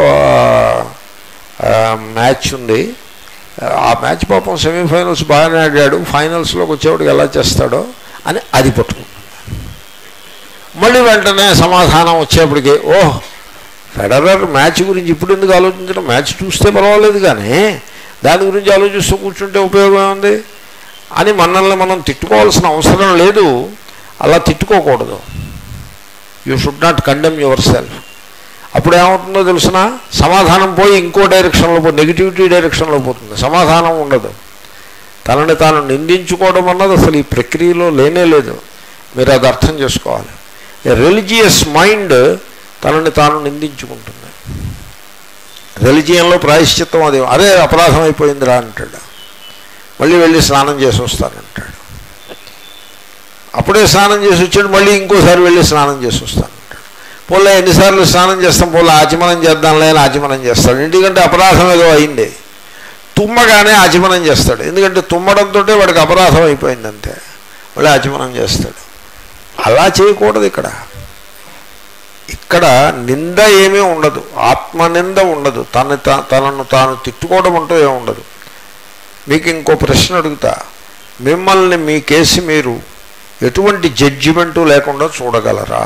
మ్యాచ్ ఉంది ఆ మ్యాచ్ పాపం సెమీఫైనల్స్ బాగానే ఆడాడు ఫైనల్స్లోకి వచ్చేవాడికి ఎలా చేస్తాడో అని అది పట్టుకుంటుంది మళ్ళీ వెంటనే సమాధానం వచ్చేప్పటికి ఓహ్ ఫెడరర్ మ్యాచ్ గురించి ఇప్పుడు ఎందుకు ఆలోచించడం మ్యాచ్ చూస్తే పర్వాలేదు కానీ దాని గురించి ఆలోచిస్తూ కూర్చుంటే ఉపయోగం ఉంది అని మనల్ని మనం తిట్టుకోవాల్సిన అవసరం లేదు అలా తిట్టుకోకూడదు you should not condemn yourself అప్పుడు ఏమవుతుందో తెలిసిన సమాధానం పోయి ఇంకో డైరెక్షన్లో పో నెగిటివిటీ డైరెక్షన్లో పోతుంది సమాధానం ఉండదు తనని తాను నిందించుకోవడం అన్నది అసలు ఈ ప్రక్రియలో లేనే లేదు మీరు అది అర్థం చేసుకోవాలి రిలీజియస్ మైండ్ తనని తాను నిందించుకుంటుంది రిలిజియన్లో ప్రాయశ్చిత్తం అది అదే అపరాధం అయిపోయిందిరా అంటాడు మళ్ళీ వెళ్ళి స్నానం చేసి వస్తానంటాడు అప్పుడే స్నానం చేసి వచ్చాడు మళ్ళీ ఇంకోసారి వెళ్ళి స్నానం చేసి వస్తానంటాడు పోలే ఎన్నిసార్లు స్నానం చేస్తాం పోలే ఆచమనం చేద్దాంలే అని ఆచమనం చేస్తాడు ఎందుకంటే అపరాధం ఏదో అయింది తుమ్మగానే ఆచమనం చేస్తాడు ఎందుకంటే తుమ్మడంతో వాడికి అపరాధం అయిపోయింది అంతే మళ్ళీ ఆచమనం చేస్తాడు అలా చేయకూడదు ఇక్కడ ఇక్కడ నింద ఏమీ ఉండదు ఆత్మనింద ఉండదు తన తనను తాను తిట్టుకోవడం అంటూ ఏమి ఉండదు మీకు ఇంకో ప్రశ్న అడుగుతా మిమ్మల్ని మీ కేసు మీరు ఎటువంటి జడ్జిమెంటు లేకుండా చూడగలరా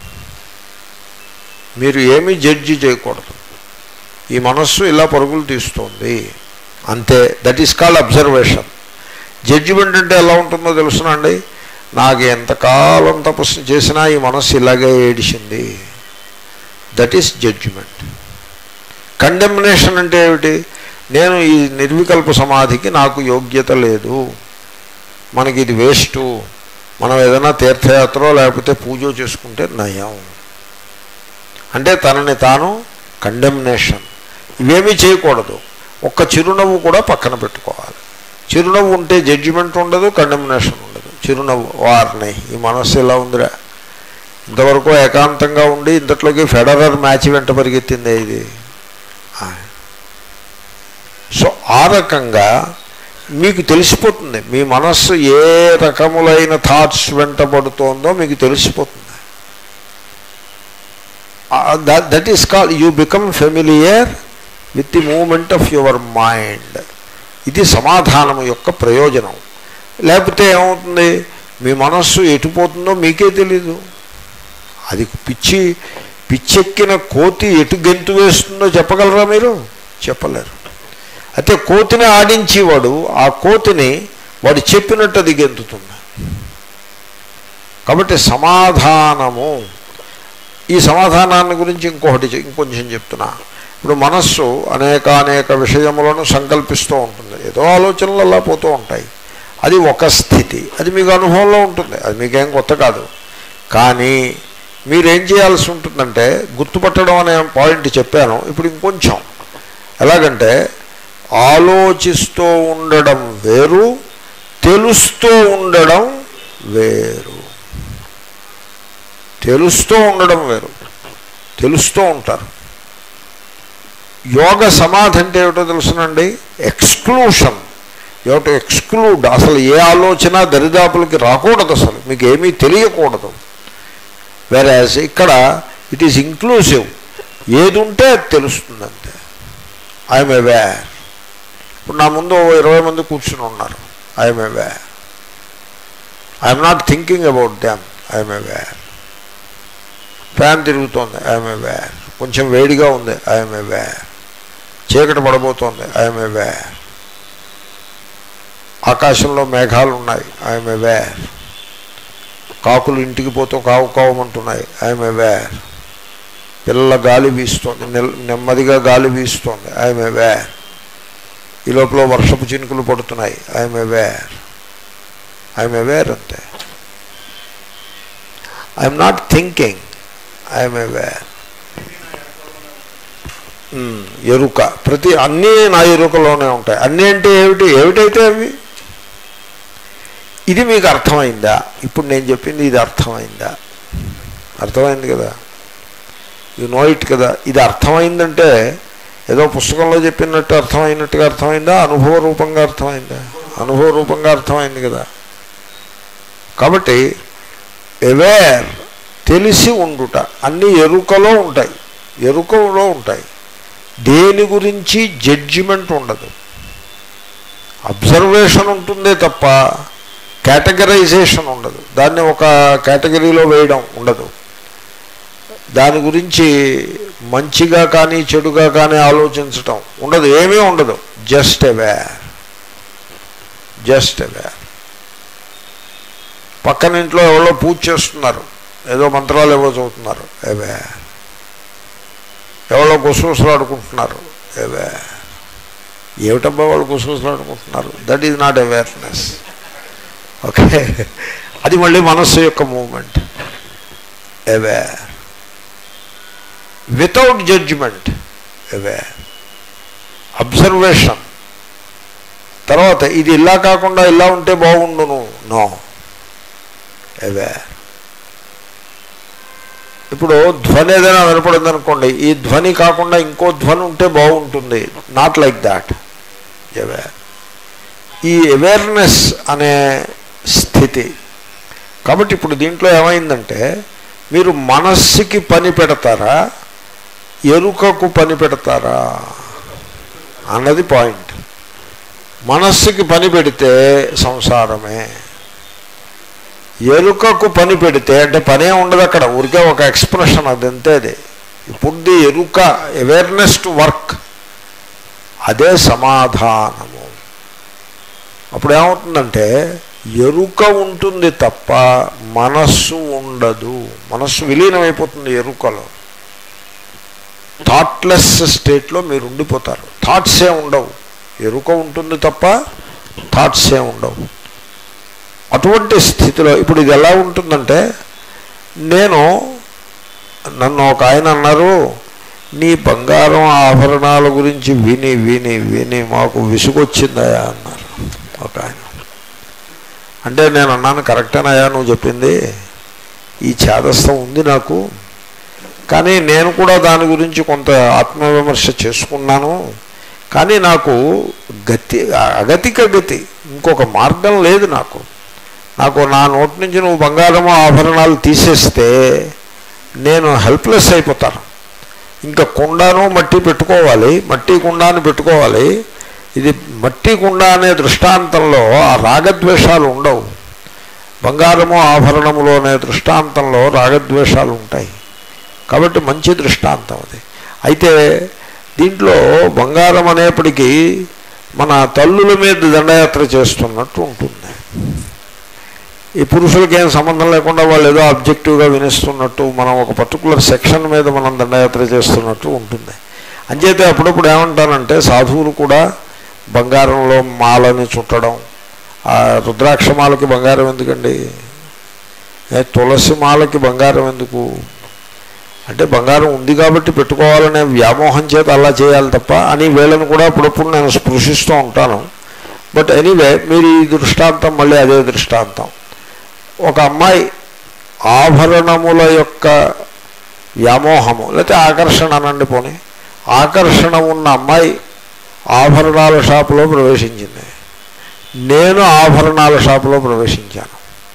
మీరు ఏమీ జడ్జి చేయకూడదు ఈ మనస్సు ఇలా పరుగులు తీస్తుంది అంతే that is called observation judgement అంటే ఎలా ఉంటుందో తెలుసునండి నాకు ఎంతకాలం తపస్సు చేసినా ఈ మనస్సు ఇలాగే ఏడిచింది దట్ ఈస్ జడ్జిమెంట్ కండెమినేషన్ అంటే ఏమిటి నేను ఈ నిర్వికల్ప సమాధికి నాకు యోగ్యత లేదు మనకి ఇది వేస్టు మనం ఏదైనా తీర్థయాత్ర లేకపోతే పూజ చేసుకుంటే నయం అంటే తనని తాను కండెమినేషన్ ఇవేమీ చేయకూడదు ఒక్క చిరునవ్వు కూడా పక్కన పెట్టుకోవాలి చిరునవ్వు ఉంటే జడ్జిమెంట్ ఉండదు కండెమినేషన్ ఉండదు చిరునవ్వు వారిని ఈ మనస్సు ఎలా ఉందిరా ఇంతవరకు ఏకాంతంగా ఉండి ఇంతట్లోకి ఫెడరర్ మ్యాచ్ వెంట పరిగెత్తిందే ఇది సో ఆ రకంగా మీకు తెలిసిపోతుంది మీ మనస్సు ఏ రకములైన థాట్స్ వెంటబడుతోందో మీకు తెలిసిపోతుంది that is call you become familiar with the moment of your mind ఇది సమాధానం యొక్క ప్రయోజనం లేకపోతే ఏమవుతుంది మీ మనస్సు ఎటుపోతుందో మీకే తెలీదు అది పిచ్చి పిచ్చెక్కిన కోతి ఎటు గెంతు వేస్తుందో చెప్పగలరా మీరు చెప్పలేరు అయితే కోతిని ఆడించేవాడు ఆ కోతిని వాడు చెప్పినట్టు అది గెంతుతుంది కాబట్టి సమాధానము ఈ సమాధానాన్ని గురించి ఇంకొకటి ఇంకొంచెం చెప్తున్నా ఇప్పుడు మనస్సు అనేక అనేక విషయములను సంకల్పిస్తూ ఉంటుంది ఏదో ఆలోచనలు అలా పోతూ ఉంటాయి అది ఒక స్థితి అది మీకు అనుభవంలో ఉంటుంది అది మీకేం కొత్త కాదు కానీ మీరేం చేయాల్సి ఉంటుందంటే గుర్తుపట్టడం అనే పాయింట్ చెప్పాను ఇప్పుడు ఇంకొంచెం ఎలాగంటే ఆలోచిస్తూ ఉండడం వేరు తెలుస్తూ ఉండడం వేరు తెలుస్తూ ఉండడం వేరు తెలుస్తూ ఉంటారు యోగ సమాధి అంటే ఏమిటో తెలుసునండి ఎక్స్క్లూషన్ టు ఎక్స్క్లూడ్ అసలు ఏ ఆలోచన దరిదాపులకి రాకూడదు అసలు మీకు ఏమీ తెలియకూడదు వెరాజ్ ఇక్కడ ఇట్ ఈస్ ఇంక్లూసివ్ ఏది ఉంటే అది తెలుస్తుంది అంతే ఐఎమ్ అవేర్ ఇప్పుడు నా ముందు ఓ ఇరవై మంది కూర్చుని ఉన్నారు I'm aware I'm not thinking about them I'm aware fan తిరుగుతోంది ఐఎమ్ అవేర్ కొంచెం వేడిగా ఉంది ఐఎమ్ అవేర్ చీకటి పడబోతోంది ఐఎమ్ అవేర్ ఆకాశంలో మేఘాలు ఉన్నాయి ఐఎమ్ అవేర్ కాకులు ఇంటికి పోతూ కావు కావమంటున్నాయి ఐఎమ్ అవేర్ పిల్లల గాలి వీస్తోంది నెల్- నెమ్మదిగా గాలి వీస్తోంది ఐఎమ్ అవేర్ ఈ లోపల వర్షపు చినుకులు పడుతున్నాయి ఐఎమ్ అవేర్ ఐఎమ్ అవేర్ అంతే I'm not thinking I'm aware ఎరుక ప్రతి అన్నీ నా ఎరుకలోనే ఉంటాయి అన్నీ అంటే ఏమిటి ఏమిటైతే అవి ఇది మీకు అర్థమైందా ఇప్పుడు నేను చెప్పింది ఇది అర్థమైందా అర్థమైంది కదా యు నో ఇట్ కదా ఇది అర్థమైందంటే ఏదో పుస్తకంలో చెప్పినట్టు అర్థమైనట్టుగా అర్థమైందా అనుభవ రూపంగా అర్థమైందా అనుభవ రూపంగా అర్థమైంది కదా కాబట్టి అవేర్ తెలిసి ఉండుట అన్ని ఎరుకలో ఉంటాయి ఎరుకలో ఉంటాయి దేని గురించి జడ్జిమెంట్ ఉండదు అబ్జర్వేషన్ ఉంటుందే తప్ప కేటగరైజేషన్ ఉండదు దాన్ని ఒక కేటగిరీలో వేయడం ఉండదు దాని గురించి మంచిగా కానీ చెడుగా కానీ ఆలోచించటం ఉండదు ఏమీ ఉండదు జస్ట్ అవేర్ జస్ట్ అవేర్ పక్కన ఇంట్లో ఎవరో పూజ చేస్తున్నారు ఏదో మంత్రాలు ఏవో చదువుతున్నారు ఏవే ఎవరో గుసగుసలాడుకుంటున్నారు ఏవే ఏమిటబ్బా వాళ్ళు గుసగుసలాడుకుంటున్నారు that is not awareness okay అది మళ్ళీ మనస్సు యొక్క మూమెంట్ ఏవే వితౌట్ జడ్జిమెంట్ ఏవే అబ్జర్వేషన్ తర్వాత ఇది ఇలా కాకుండా ఇలా ఉంటే బాగుండును నో అవే ఇప్పుడు ధ్వని ఏదైనా వినపడింది అనుకోండి ఈ ధ్వని కాకుండా ఇంకో ధ్వని ఉంటే బాగుంటుంది నాట్ లైక్ దాట్ అవే ఈ అవేర్నెస్ అనే స్థితి కాబట్టి ఇప్పుడు దీంట్లో ఏమైందంటే మీరు మనస్సుకి పని పెడతారా ఎరుకకు పని పెడతారా అన్నది పాయింట్ మనస్సుకి పని పెడితే సంసారమే ఎరుకకు పని పెడితే అంటే పనే ఉండదు అక్కడ ఊరికే ఒక ఎక్స్ప్రెషన్ అది అంతే అది ఇప్పుడు ది ఎరుక అవేర్నెస్ టు వర్క్ అదే సమాధానము అప్పుడు ఏమవుతుందంటే ఎరుక ఉంటుంది తప్ప మనస్సు ఉండదు మనస్సు విలీనమైపోతుంది ఎరుకలో థాట్లెస్ స్టేట్లో మీరు ఉండిపోతారు థాట్సే ఉండవు ఎరుక ఉంటుంది తప్ప థాట్సే ఉండవు అటువంటి స్థితిలో ఇప్పుడు ఇది ఎలా ఉంటుందంటే నేను నన్ను ఒక ఆయన అన్నారు నీ బంగారం ఆభరణాల గురించి విని విని విని మాకు విసుగొచ్చిందయా అన్నారు ఒక ఆయన అంటే నేను అన్నాను కరెక్టేనయ్యా నువ్వు చెప్పింది ఈ ఛేదస్థం ఉంది నాకు కానీ నేను కూడా దాని గురించి కొంత ఆత్మవిమర్శ చేసుకున్నాను కానీ నాకు గతి అగతిక గతి ఇంకొక మార్గం లేదు నాకు నాకు నా నోటి నుంచి నువ్వు బంగారము ఆభరణాలు తీసేస్తే నేను హెల్ప్లెస్ అయిపోతాను ఇంకా కుండాను మట్టి పెట్టుకోవాలి మట్టి కుండాను పెట్టుకోవాలి ఇది మట్టి కుండ అనే దృష్టాంతంలో ఆ రాగద్వేషాలు ఉండవు బంగారము ఆభరణములు అనే దృష్టాంతంలో రాగద్వేషాలు ఉంటాయి కాబట్టి మంచి దృష్టాంతం అది అయితే దీంట్లో బంగారం అనేప్పటికీ మన తల్లుల మీద దండయాత్ర చేస్తున్నట్టు ఉంటుంది ఈ పురుషులకి ఏం సంబంధం లేకుండా వాళ్ళు ఏదో అబ్జెక్టివ్గా వినిస్తున్నట్టు మనం ఒక పర్టికులర్ సెక్షన్ మీద మనం దండయాత్ర చేస్తున్నట్టు ఉంటుంది అంచేతే అప్పుడప్పుడు ఏమంటానంటే సాధువులు కూడా బంగారంలో మాలని చుట్టడం ఆ రుద్రాక్ష మాలకి బంగారం ఎందుకండి ఏ తులసి మాలకి బంగారం ఎందుకు అంటే బంగారం ఉంది కాబట్టి పెట్టుకోవాలనే వ్యామోహం చేత అలా చేయాలి తప్ప అని వీళ్ళని కూడా అప్పుడప్పుడు నేను స్పృశిస్తూ ఉంటాను బట్ ఎనీవే మీరు ఈ దృష్టాంతం మళ్ళీ అదే దృష్టాంతం ఒక అమ్మాయి ఆభరణముల యొక్క వ్యామోహము లేకపోతే ఆకర్షణ అనండి పోని ఆకర్షణ ఉన్న అమ్మాయి ఆభరణాల షాపులో ప్రవేశించింది నేను ఆభరణాల షాపులో ప్రవేశించాను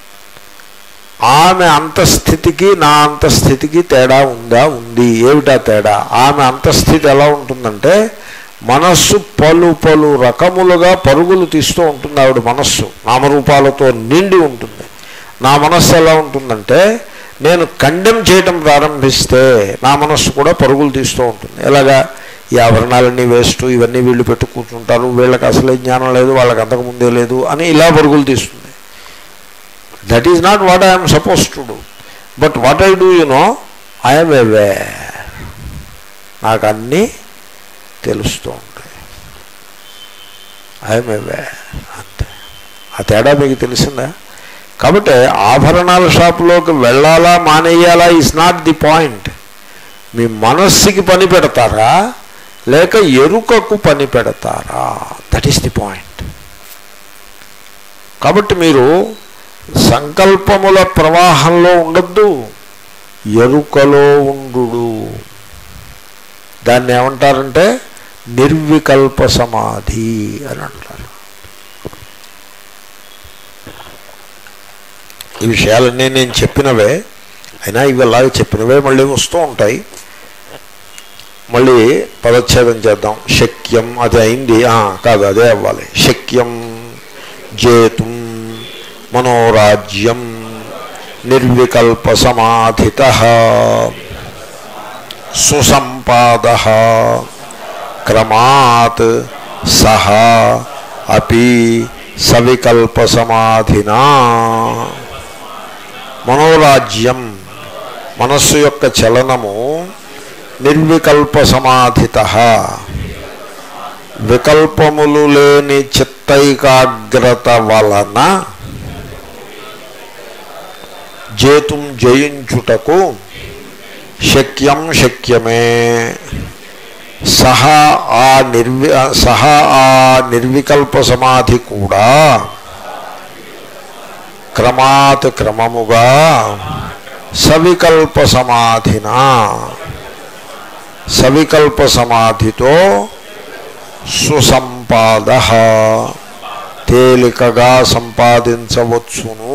ఆమె అంతస్థితికి నా అంతస్థితికి తేడా ఉందా ఉంది ఏమిటా తేడా ఆమె అంతస్థితి ఎలా ఉంటుందంటే మనస్సు పలు పలు రకములుగా పరుగులు తీస్తూ ఉంటుంది ఆవిడ మనస్సు నామరూపాలతో నిండి ఉంటుంది నా మనస్సు ఎలా ఉంటుందంటే నేను కండెం చేయటం ప్రారంభిస్తే నా మనస్సు కూడా పరుగులు తీస్తూ ఉంటుంది ఎలాగా ఈ ఆభరణాలన్నీ వేస్ట్ ఇవన్నీ వీళ్ళు పెట్టు కూర్చుంటారు వీళ్ళకి అసలే జ్ఞానం లేదు వాళ్ళకి అంతకుముందే లేదు అని ఇలా పరుగులు తీస్తుంది that is not what I'm suppose to do but what I do you know I'm aware నాకు అన్నీ తెలుస్తూ ఉంటాయి ఐఎమ్ అవే అంతే ఆ తేడా మీకు తెలిసిందా కాబట్టి ఆభరణాల షాపులోకి వెళ్ళాలా మానేయాలా ఈజ్ నాట్ ది పాయింట్ మీ మనస్సుకి పని పెడతారా లేక ఎరుకకు పని పెడతారా దట్ ఈస్ ది పాయింట్ కాబట్టి మీరు సంకల్పముల ప్రవాహంలో ఉండొద్దు ఎరుకలో ఉండు దాన్ని ఏమంటారంటే నిర్వికల్ప సమాధి అని అంటారు ఈ విషయాలన్నీ నేను చెప్పినవే అయినా ఇవి అలాగే చెప్పినవే మళ్ళీ వస్తూ ఉంటాయి మళ్ళీ పదచ్ఛేదం చేద్దాం శక్యం అది అయింది ఆ, కాదు అదే అవ్వాలి శక్యం జేతుం మనోరాజ్యం నిర్వికల్ప సమాధిత సుసంపాద క్రమాత్ సహ అపి సవికల్ప సమాధినా మనోరాజ్యం మనస్సు యొక్క చలనము నిర్వికల్ప సమాధిత వికల్పములు లేని చిత్తైకాగ్రత వలన జేతుం జయించుటకు శక్యం శక్యమే సహా ఆ నిర్వి సహా ఆ నిర్వికల్ప సమాధి కూడా క్రమాత్ క్రమముగా సవికల్ప సమాధిన సవికల్ప సమాధితో సుసంపాద తేలికగా సంపాదించవచ్చును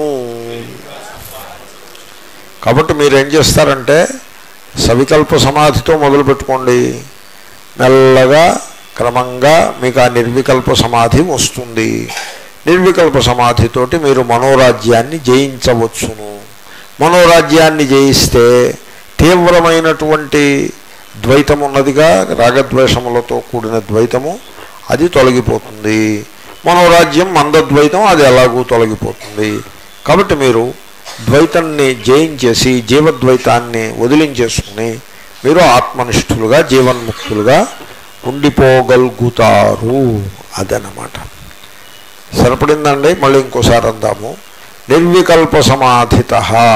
కాబట్టి మీరేం చేస్తారంటే సవికల్ప సమాధితో మొదలుపెట్టుకోండి మెల్లగా క్రమంగా మీకు ఆ నిర్వికల్ప సమాధి వస్తుంది నిర్వికల్ప సమాధితోటి మీరు మనోరాజ్యాన్ని జయించవచ్చును మనోరాజ్యాన్ని జయిస్తే తీవ్రమైనటువంటి ద్వైతం ఉన్నదిగా రాగద్వేషములతో కూడిన ద్వైతము అది తొలగిపోతుంది మనోరాజ్యం మందద్వైతం అది ఎలాగూ తొలగిపోతుంది కాబట్టి మీరు ద్వైతాన్ని జయించేసి జీవద్వైతాన్ని వదిలించేసుకుని మీరు ఆత్మనిష్ఠులుగా జీవన్ముక్తులుగా ఉండిపోగలుగుతారు అదనమాట సరిపడిందండి మళ్ళీ ఇంకోసారి అందాము నిర్వికల్ప సమాధిత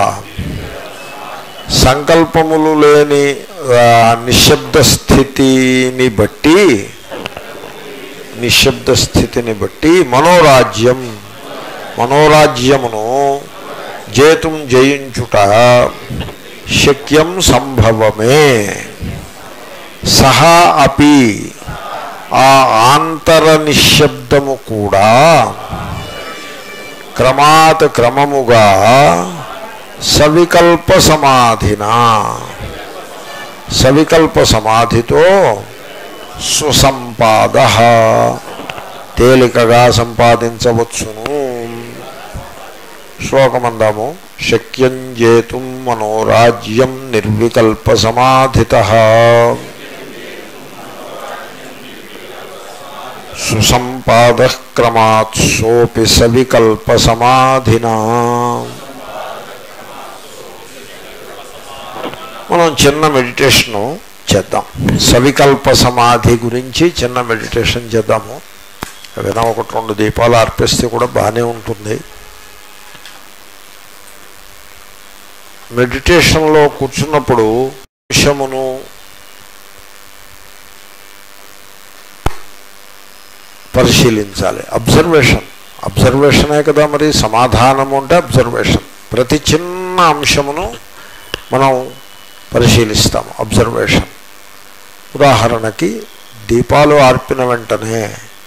సంకల్పములు లేని ఆ, నిశ్శబ్ద స్థితిని బట్టి నిశ్శబ్ద స్థితిని బట్టి మనోరాజ్యం మనోరాజ్యమును జేతుం జయించుట శక్యం సంభవమే సహా అపి ఆ ఆంతర నిశ్శబ్దము కూడా క్రమాత్ క్రమముగా సవికల్ప సమాధిన సవికల్ప సమాధితో సుసంపాద తేలికగా సంపాదించవచ్చును శ్లోకమందాము శక్యం జేతుం మనోరాజ్యం నిర్వికల్ప సమాధిత సుసంపాద క్రమాత్ సోపి సవికల్ప సమాధినా మనం చిన్న మెడిటేషను చేద్దాం సవికల్ప సమాధి గురించి చిన్న మెడిటేషన్ చేద్దాము ఏదైనా ఒకటి రెండు దీపాలు అర్పిస్తే కూడా బాగానే ఉంటుంది మెడిటేషన్లో కూర్చున్నప్పుడు విషమును పరిశీలించాలి అబ్జర్వేషన్ అబ్జర్వేషనే కదా మరి సమాధానము అంటే అబ్జర్వేషన్ ప్రతి చిన్న అంశమును మనం పరిశీలిస్తాము అబ్జర్వేషన్ ఉదాహరణకి దీపాలు ఆర్పిన వెంటనే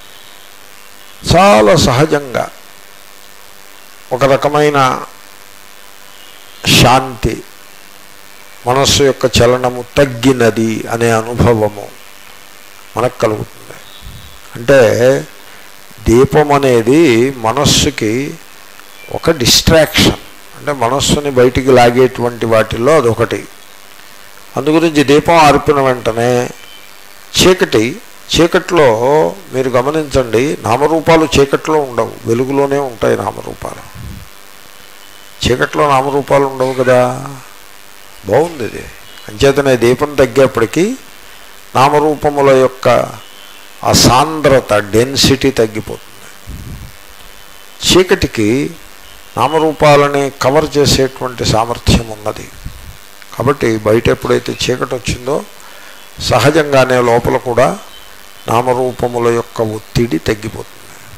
చాలా సహజంగా ఒక రకమైన శాంతి మనస్సు యొక్క చలనము తగ్గినది అనే అనుభవము మనకు కలుగుతుంది అంటే దీపం అనేది మనస్సుకి ఒక డిస్ట్రాక్షన్ అంటే మనస్సుని బయటికి లాగేటువంటి వాటిల్లో అదొకటి అందుగురించి దీపం ఆర్పిన వెంటనే చీకటి చీకట్లో మీరు గమనించండి నామరూపాలు చీకట్లో ఉండవు వెలుగులోనే ఉంటాయి నామరూపాలు చీకట్లో నామరూపాలు ఉండవు కదా బాగుంది ఇది అంచేతనే దీపం తగ్గేప్పటికీ నామరూపముల యొక్క ఆ సాంద్రత డెన్సిటీ తగ్గిపోతుంది చీకటికి నామరూపాలని కవర్ చేసేటువంటి సామర్థ్యం ఉన్నది కాబట్టి బయట ఎప్పుడైతే చీకటి వచ్చిందో సహజంగానే లోపల కూడా నామరూపముల యొక్క ఒత్తిడి తగ్గిపోతుంది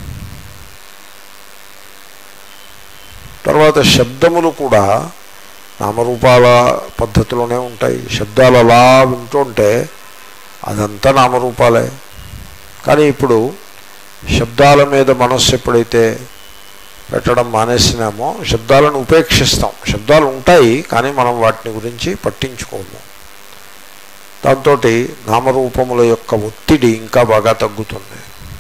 తర్వాత శబ్దములు కూడా నామరూపాల పద్ధతిలోనే ఉంటాయి శబ్దాలు అలా వింటుంటే అదంతా నామరూపాలే కానీ ఇప్పుడు శబ్దాల మీద మనస్సు ఎప్పుడైతే పెట్టడం మానేసినామో శబ్దాలను ఉపేక్షిస్తాం శబ్దాలు ఉంటాయి కానీ మనం వాటిని గురించి పట్టించుకోము దాంతో నామరూపముల యొక్క ఒత్తిడి ఇంకా బాగా తగ్గుతుంది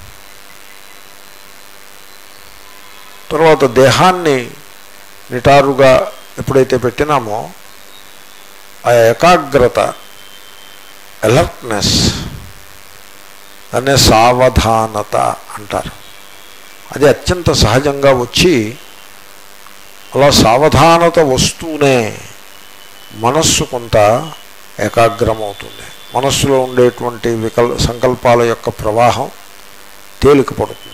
తర్వాత దేహాన్ని నిటారుగా ఎప్పుడైతే పెట్టినామో ఆ ఏకాగ్రత అలర్ట్నెస్ దాన్నే సావధానత అంటారు అది అత్యంత సహజంగా వచ్చి అలా సావధానత వస్తూనే మనస్సు కొంత ఏకాగ్రమవుతుంది మనస్సులో ఉండేటువంటి వికల్ సంకల్పాల యొక్క ప్రవాహం తేలిక పడుతుంది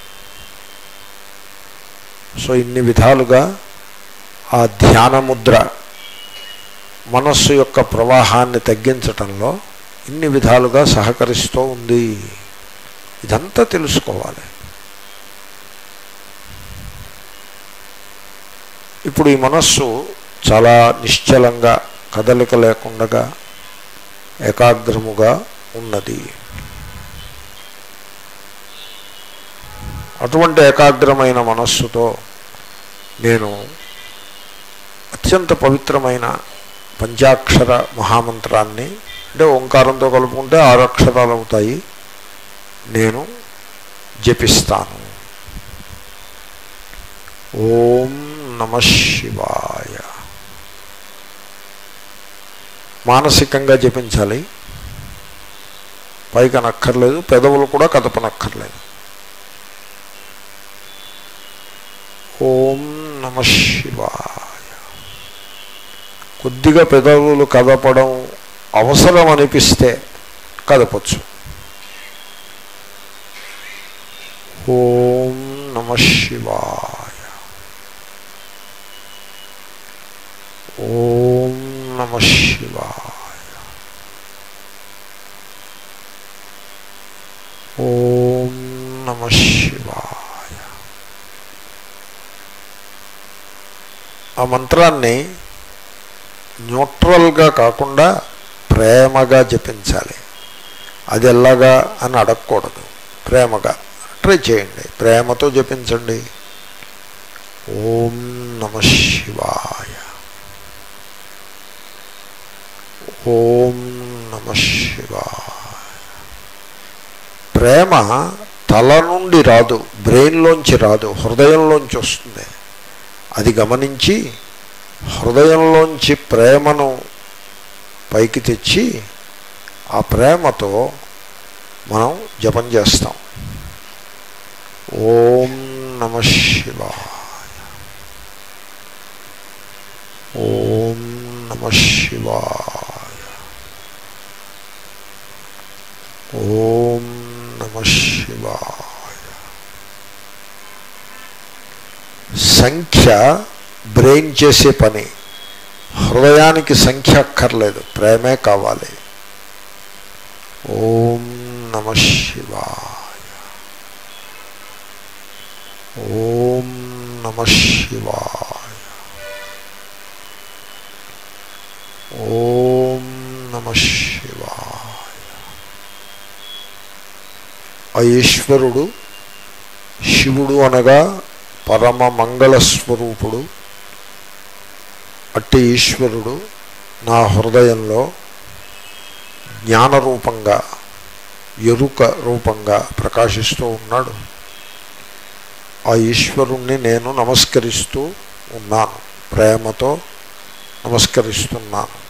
సో ఇన్ని విధాలుగా ఆ ధ్యాన ముద్ర మనస్సు యొక్క ప్రవాహాన్ని తగ్గించటంలో ఇన్ని విధాలుగా సహకరిస్తూ ఉంది ఇదంతా తెలుసుకోవాలి ఇప్పుడు ఈ మనస్సు చాలా నిశ్చలంగా కదలిక లేకుండా ఏకాగ్రముగా ఉన్నది అటువంటి ఏకాగ్రమైన మనస్సుతో నేను అత్యంత పవిత్రమైన పంచాక్షర మహామంత్రాన్ని అంటే ఓంకారంతో కలుపుకుంటే ఆరు అక్షరాలు అవుతాయి నేను జపిస్తాను ఓం నమ శివాయ మానసికంగా జపించాలి పైకి అనక్కర్లేదు పెదవులు కూడా కదపనక్కర్లేదు ఓం నమ శివాయ కొద్దిగా పెదవులు కదపడం అవసరం అనిపిస్తే కదపచ్చు ఓం నమ శివాయ ఓం నమ శివాయ ఓం నమ శివాయ ఆ మంత్రాన్ని న్యూట్రల్గా కాకుండా ప్రేమగా జపించాలి అది ఎలాగా అని అడగకూడదు ప్రేమగా ట్రై చేయండి ప్రేమతో జపించండి ఓం నమ శివాయ ఓం నమ శివాయ ప్రేమ తల నుండి రాదు బ్రెయిన్లోంచి రాదు హృదయంలోంచి వస్తుంది అది గమనించి హృదయంలోంచి ప్రేమను పైకి తెచ్చి ఆ ప్రేమతో మనం జపం చేస్తాం ఓం నమ శివాయ ఓం నమ శివాయ ఓం నమ శివాయ సంఖ్య బ్రెయిన్ చేసే పని హృదయానికి సంఖ్య అక్కర్లేదు ప్రేమే కావాలి ఓం నమ శివాయ ఓం నమ శివాయ ఓం నమ శివాయ ఆ ఈశ్వరుడు శివుడు అనగా పరమ మంగళ స్వరూపుడు అట్టి ఈశ్వరుడు నా హృదయంలో జ్ఞానరూపంగా ఎరుక రూపంగా ప్రకాశిస్తూ ఉన్నాడు ఆ ఈశ్వరుణ్ణి నేను నమస్కరిస్తూ ఉన్నాను ప్రేమతో నమస్కరిస్తున్నాను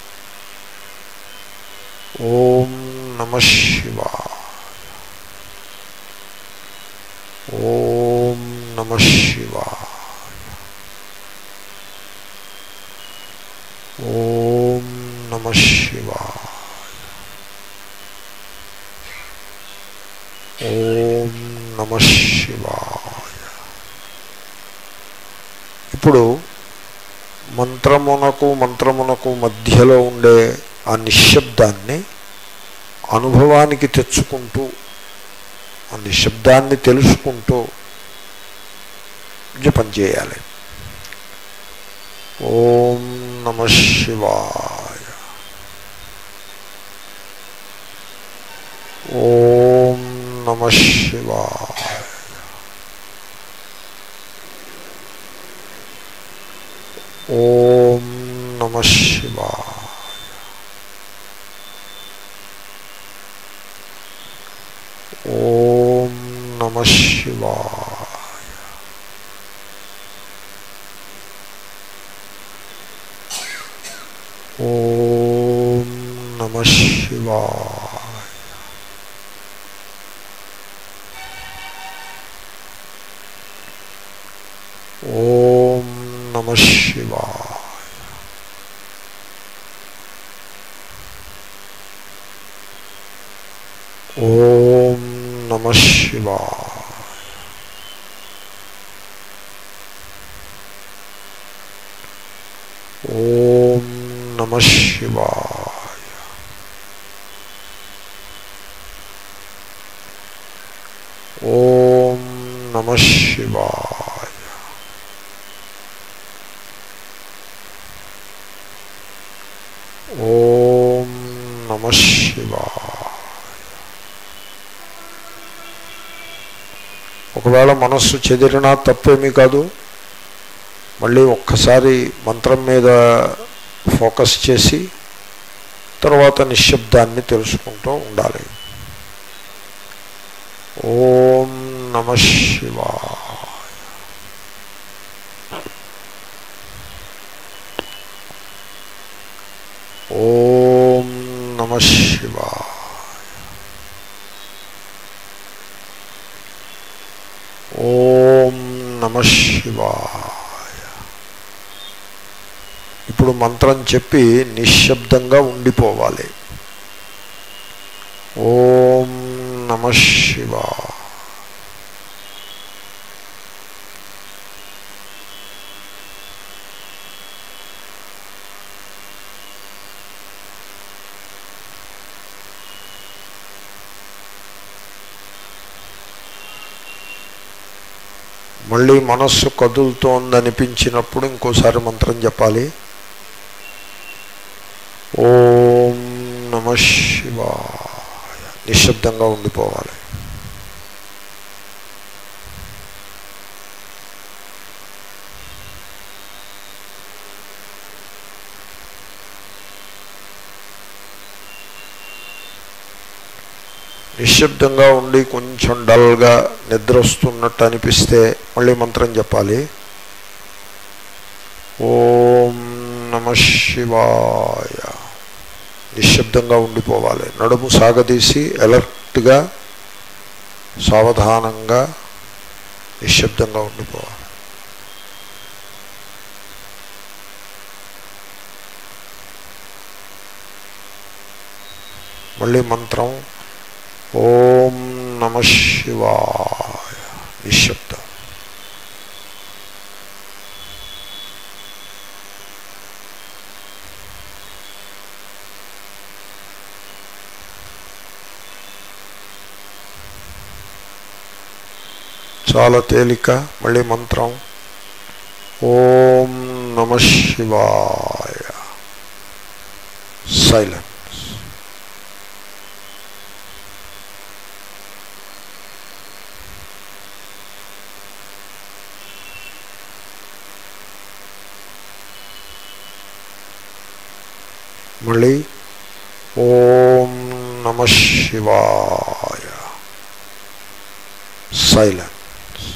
ఓం నమ శివాయ ఓం నమ శివాయ ఓం నమ శివాయ ఓం నమ శివాయ ఇప్పుడు మంత్రమునకు మంత్రమునకు మధ్యలో ఉండే ఆ నిశ్శబ్దాన్ని అనుభవానికి తెచ్చుకుంటూ ఆ నిశ్శబ్దాన్ని తెలుసుకుంటూ జపం చేయాలి ఓం నమ శివాయ ఓం నమ శివాయ ఓం నమ శివాయ ఓం నమ శివాయ ఓం నమ శివాయ ఓం నమ శివాయ ఓం నమ శివాయ ఓం నమ శివాయ ఓం నమ శివాయ ఓం నమ శివాయ ఒకవేళ మనస్సు చెదిరినా తప్పేమీ కాదు మళ్ళీ ఒక్కసారి మంత్రం మీద ఫోకస్ చేసి తర్వాత నిశ్శబ్దాన్ని తెలుసుకుంటూ ఉండాలి ఓం నమ శివాయ ఓం నమ శివాయ ఓం నమ శివాయ ఇప్పుడు మంత్రం చెప్పి నిశ్శబ్దంగా ఉండిపోవాలి ఓం నమ శివాయ మళ్ళీ మనస్సు కదులుతోందనిపించినప్పుడు ఇంకోసారి మంత్రం చెప్పాలి ఓం నమ శివాయ నిశ్శబ్దంగా ఉండిపోవాలి నిశ్శబ్దంగా ఉండి కొంచెం డల్గా నిద్ర వస్తున్నట్టు అనిపిస్తే మళ్ళీ మంత్రం చెప్పాలి ఓం నమ శివాయ నిశ్శబ్దంగా ఉండిపోవాలి నడుము సాగదీసి అలర్ట్గా సావధానంగా నిశ్శబ్దంగా ఉండిపోవాలి మళ్ళీ మంత్రం ఓం నమ శివాయ నిశ్శబ్దం చాలా తేలిక మళ్ళీ మంత్రం ఓం నమ శివాయ సైలెన్స్ మళ్ళీ ఓం నమ శివాయ సైలెన్స్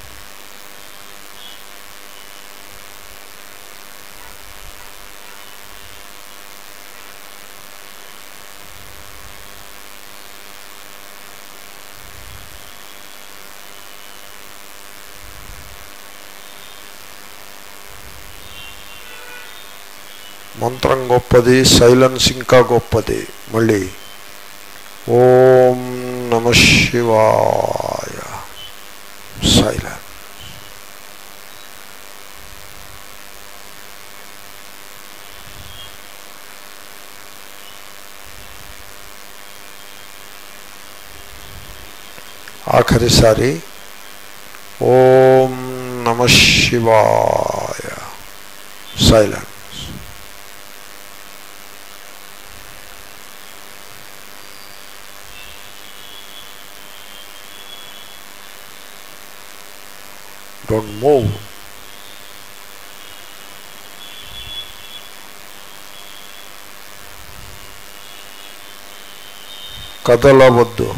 మంత్రం గొప్పది సైలెన్స్ ఇంకా గొప్పది మళ్ళీ ఓం నమ శివాయ సైలెన్స్ ఆఖరిసారి ఓం నమ శివాయ సైలెన్స్ Don't move. కదలవద్దు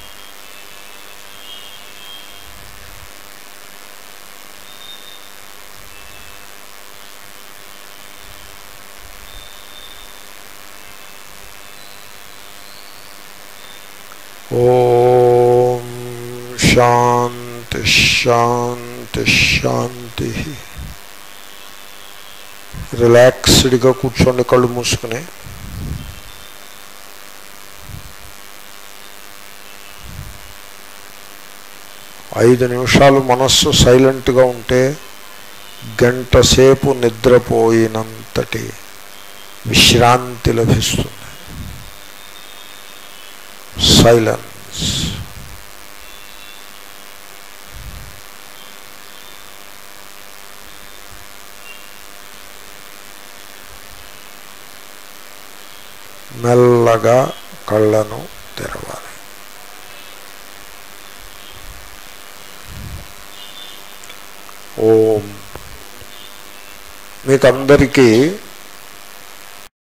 ఓం శాంతి శాంతి శాంతి రిలాక్స్డ్గా కూర్చోండి కళ్ళు మూసుకుని ఐదు నిమిషాలు మనస్సు సైలెంట్గా ఉంటే గంట సేపు నిద్రపోయినంతటి విశ్రాంతి లభిస్తుంది సైలెన్స్ మెల్లగా కళ్ళను తెరవాలి ఓం మీకందరికీ